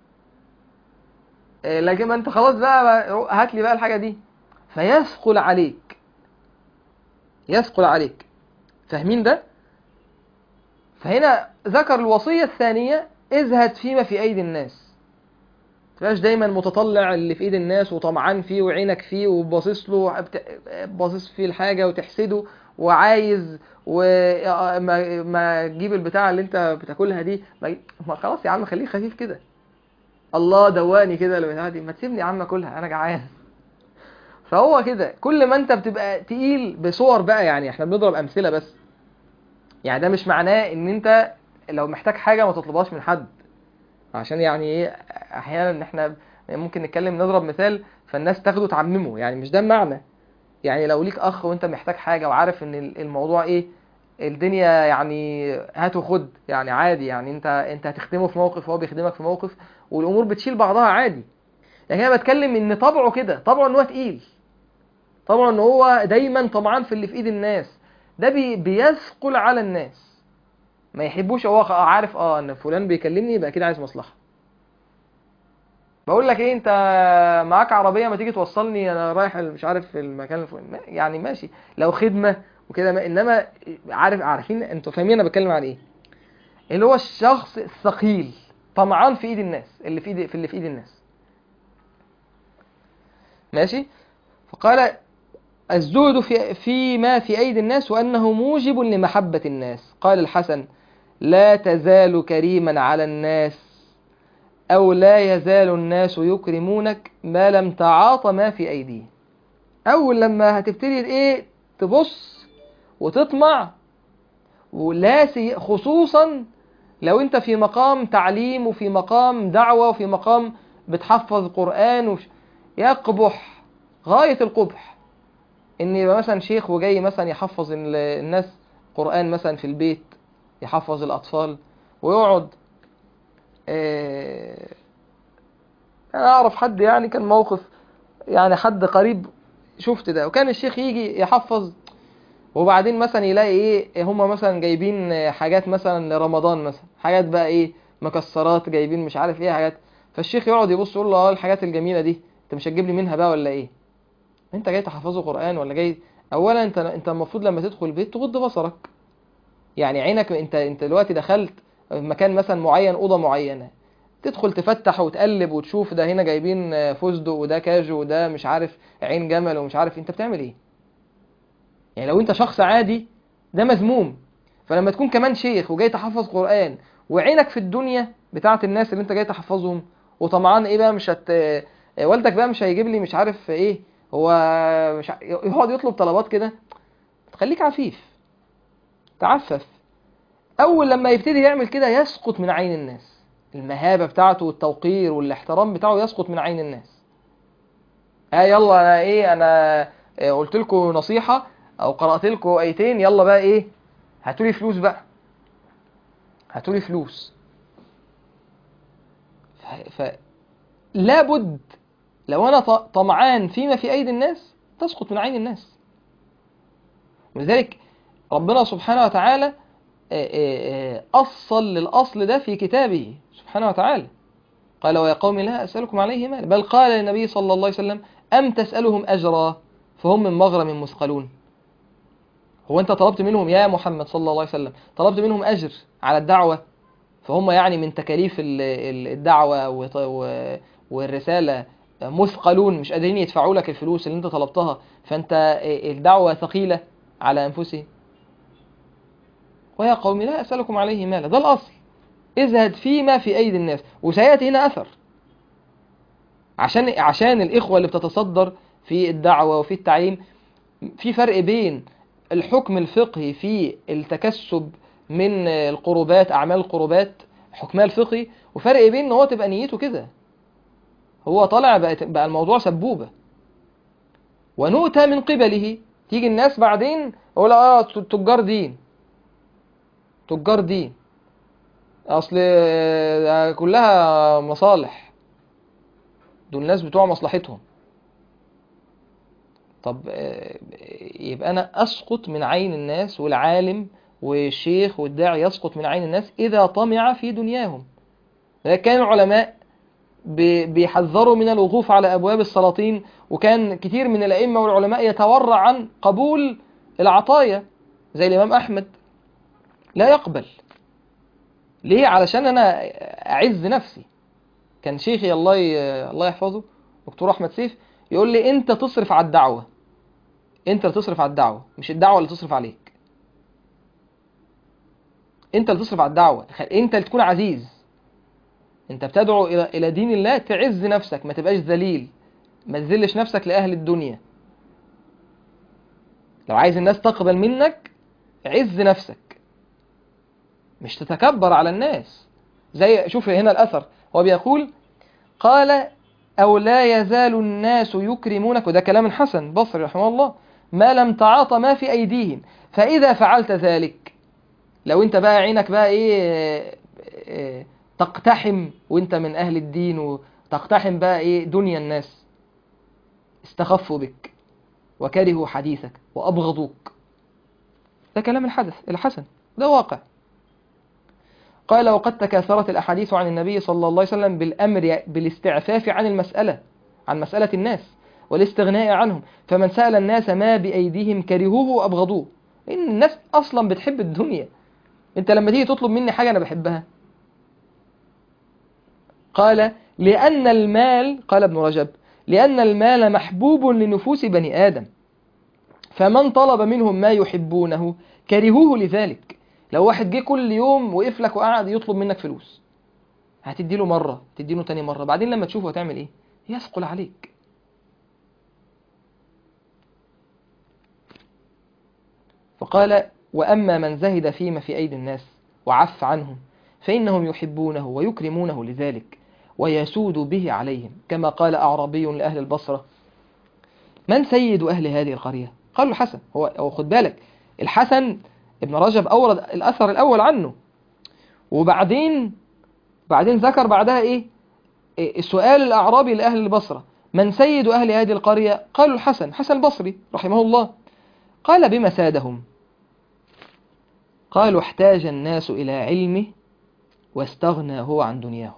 إيه، لكن ما انت خلاص بقى هات لي بقى الحاجه دي فيثقل عليك يثقل عليك فاهمين ده فهنا ذكر الوصيه الثانيه ازهد فيما في ايدي الناس تبقاش دايما متطلع اللي في ايد الناس وطمعان فيه وعينك فيه وباصص له بت- باصص فيه الحاجه وتحسده وعايز وما ما تجيب البتاعه اللي انت بتاكلها دي ما ما خلاص يا عم خليك خفيف كده الله دواني كده البتاعه دي ما تسيبني يا عم اكلها انا جعان فهو كده كل ما انت بتبقى تقيل بصور بقى يعني احنا بنضرب امثله بس يعني ده مش معناه ان انت لو محتاج حاجه ما تطلبهاش من حد عشان يعني ايه احيانا ان احنا ممكن نتكلم نضرب مثال فالناس تاخده تعممه يعني مش ده المعنى يعني لو ليك اخ وانت محتاج حاجه وعارف ان ال- الموضوع ايه الدنيا يعني هات وخد يعني عادي يعني انت انت هتخدمه في موقف وهو بيخدمك في موقف والامور بتشيل بعضها عادي لكن انا بتكلم ان طبعه كده طبعه ان هو تقيل طبعه ان هو دايما طمعان في اللي في ايد الناس ده بي بيثقل على الناس ما يحبوش هو عارف اه ان فلان بيكلمني يبقى كده عايز مصلحه بقول لك ايه انت معاك عربيه ما تيجي توصلني انا رايح مش عارف المكان الفلاني ما- يعني ماشي لو خدمه وكده ما- انما عارف عارفين انتوا فاهمين انا بتكلم عن ايه اللي هو الشخص الثقيل طمعان في ايد الناس اللي في ايد في اللي في ايد الناس ماشي فقال الزهد في فيما في أيدي الناس وأنه موجب لمحبة الناس قال الحسن لا تزال كريما على الناس أو لا يزال الناس يكرمونك ما لم تعاط ما في أيديه أول لما هتبتدي إيه تبص وتطمع ولا سي خصوصا لو أنت في مقام تعليم وفي مقام دعوة وفي مقام بتحفظ قرآن وش يقبح غاية القبح ان يبقى مثلا شيخ وجاي مثلا يحفظ ال- الناس قرآن مثلا في البيت يحفظ الأطفال ويقعد آه، أنا أعرف حد يعني كان موقف يعني حد قريب شفت ده وكان الشيخ يجي يحفظ وبعدين مثلا يلاقي ايه هم مثلا جايبين حاجات مثلا لرمضان مثلا حاجات بقى ايه مكسرات جايبين مش عارف ايه حاجات فالشيخ يقعد يبص يقول له اه الحاجات الجميله دي انت مش هتجيب لي منها بقى ولا ايه انت جاي تحفظه قرآن ولا جاي اولا انت انت المفروض لما تدخل البيت تغض بصرك يعني عينك انت انت دلوقتي دخلت مكان مثلا معين اوضه معينه تدخل تفتح وتقلب وتشوف ده هنا جايبين فستق وده كاجو وده مش عارف عين جمل ومش عارف انت بتعمل ايه يعني لو انت شخص عادي ده مذموم فلما تكون كمان شيخ وجاي تحفظ قرآن وعينك في الدنيا بتاعت الناس اللي انت جاي تحفظهم وطمعان ايه بقى مش هت والدك بقى مش هيجيب لي مش عارف ايه هو مش ع... يقعد يطلب طلبات كده خليك عفيف تعفف اول لما يبتدي يعمل كده يسقط من عين الناس المهابة بتاعته والتوقير والاحترام بتاعه يسقط من عين الناس اه يلا انا ايه انا آه، قلت لكم نصيحة او قرأت لكم ايتين يلا بقى ايه هاتولي فلوس بقى هاتولي فلوس ف... ف... لابد لو انا ط- طمعان فيما في ايدي الناس تسقط من عين الناس ولذلك ربنا سبحانه وتعالى آه، آه، آه، أصل للأصل ده في كتابه سبحانه وتعالى قال ويا قوم لا أسألكم عليه مال بل قال للنبي صلى الله عليه وسلم أم تسألهم أجرا فهم من مغرم مثقلون هو أنت طلبت منهم يا محمد صلى الله عليه وسلم طلبت منهم أجر على الدعوة فهم يعني من تكاليف ال- ال- الدعوة وط- و- والرسالة مثقلون مش قادرين يدفعوا لك الفلوس اللي انت طلبتها فانت الدعوة ثقيلة على أنفسهم ويا قوم لا أسألكم عليه مالا ده الأصل ازهد فيما في أيدي الناس وسيأتي هنا أثر عشان عشان الإخوة اللي بتتصدر في الدعوة وفي التعليم في فرق بين الحكم الفقهي في التكسب من القربات أعمال القربات حكمها الفقهي وفرق بين ان هو تبقى نيته كده هو طالع بقى, بقى الموضوع سبوبة ونؤتى من قبله تيجي الناس بعدين يقول اه تجار دين تجار دين اصل كلها مصالح دول الناس بتوع مصلحتهم طب يبقى انا اسقط من عين الناس والعالم والشيخ والداعي يسقط من عين الناس اذا طمع في دنياهم كان العلماء بيحذروا من الوقوف على ابواب السلاطين وكان كتير من الائمه والعلماء يتورع عن قبول العطايا زي الامام احمد لا يقبل ليه علشان انا اعز نفسي كان شيخي الله ي... الله يحفظه دكتور احمد سيف يقول لي انت تصرف على الدعوه انت اللي تصرف على الدعوه مش الدعوه اللي تصرف عليك انت اللي تصرف على الدعوه انت اللي تكون عزيز انت بتدعو الى الى دين الله تعز نفسك ما تبقاش ذليل ما تذلش نفسك لاهل الدنيا لو عايز الناس تقبل منك عز نفسك مش تتكبر على الناس زي شوف هنا الاثر هو بيقول قال او لا يزال الناس يكرمونك وده كلام الحسن بصري رحمه الله ما لم تعاطى ما في ايديهم فاذا فعلت ذلك لو انت بقى عينك بقى ايه, إيه تقتحم وانت من اهل الدين وتقتحم بقى ايه دنيا الناس استخفوا بك وكرهوا حديثك وابغضوك ده كلام الحدث الحسن ده واقع قال وقد تكاثرت الاحاديث عن النبي صلى الله عليه وسلم بالامر بالاستعفاف عن المساله عن مساله الناس والاستغناء عنهم فمن سال الناس ما بايديهم كرهوه وابغضوه ان الناس اصلا بتحب الدنيا انت لما تيجي تطلب مني حاجه انا بحبها قال لأن المال قال ابن رجب لأن المال محبوب لنفوس بني آدم فمن طلب منهم ما يحبونه كرهوه لذلك لو واحد جه كل يوم وقف لك وقعد يطلب منك فلوس هتدي له مرة تدي له تاني مرة بعدين لما تشوفه هتعمل ايه يثقل عليك فقال وأما من زهد فيما في أيدي الناس وعف عنهم فإنهم يحبونه ويكرمونه لذلك ويسود به عليهم كما قال أعرابي لأهل البصرة من سيد أهل هذه القرية قالوا الحسن هو, هو خد بالك الحسن ابن رجب أورد الأثر الأول عنه وبعدين بعدين ذكر بعدها إيه السؤال الأعرابي لأهل البصرة من سيد أهل هذه القرية قالوا الحسن حسن البصري رحمه الله قال بما سادهم قالوا احتاج الناس إلى علمه واستغنى هو عن دنياهم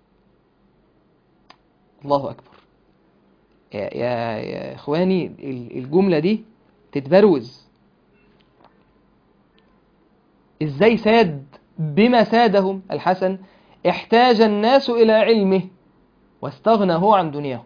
الله أكبر يا, يا, يا إخواني الجملة دي تتبروز إزاي ساد بما سادهم الحسن احتاج الناس إلى علمه واستغنى هو عن دنياهم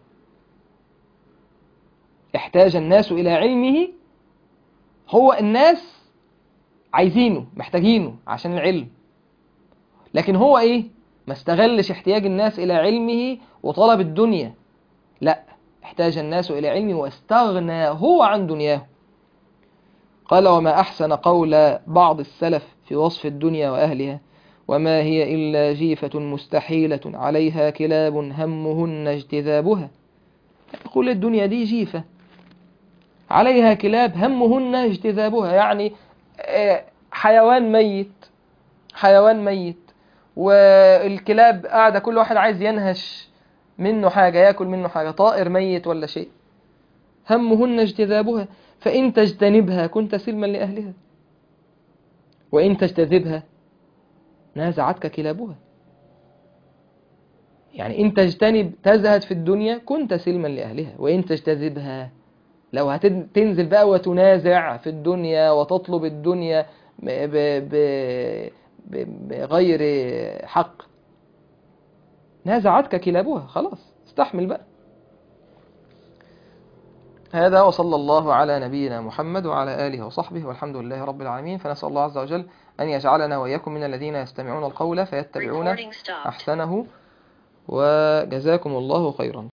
احتاج الناس إلى علمه هو الناس عايزينه محتاجينه عشان العلم لكن هو ايه ما استغلش احتياج الناس الى علمه وطلب الدنيا لا احتاج الناس الى علمه واستغنى هو عن دنياه قال وما احسن قول بعض السلف في وصف الدنيا واهلها وما هي الا جيفه مستحيله عليها كلاب همهن اجتذابها يقول الدنيا دي جيفه عليها كلاب همهن اجتذابها يعني حيوان ميت حيوان ميت والكلاب قاعدة كل واحد عايز ينهش منه حاجة ياكل منه حاجة طائر ميت ولا شيء همهن اجتذابها فإن تجتنبها كنت سلما لأهلها وإن تجتذبها نازعتك كلابها يعني إن تجتنب تزهد في الدنيا كنت سلما لأهلها وإن تجتذبها لو هتنزل بقى وتنازع في الدنيا وتطلب الدنيا ب... ب... بغير حق نازعتك كلابها خلاص استحمل بقى هذا وصلى الله على نبينا محمد وعلى آله وصحبه والحمد لله رب العالمين فنسأل الله عز وجل أن يجعلنا وإياكم من الذين يستمعون القول فيتبعون Recording stopped. أحسنه وجزاكم الله خيرا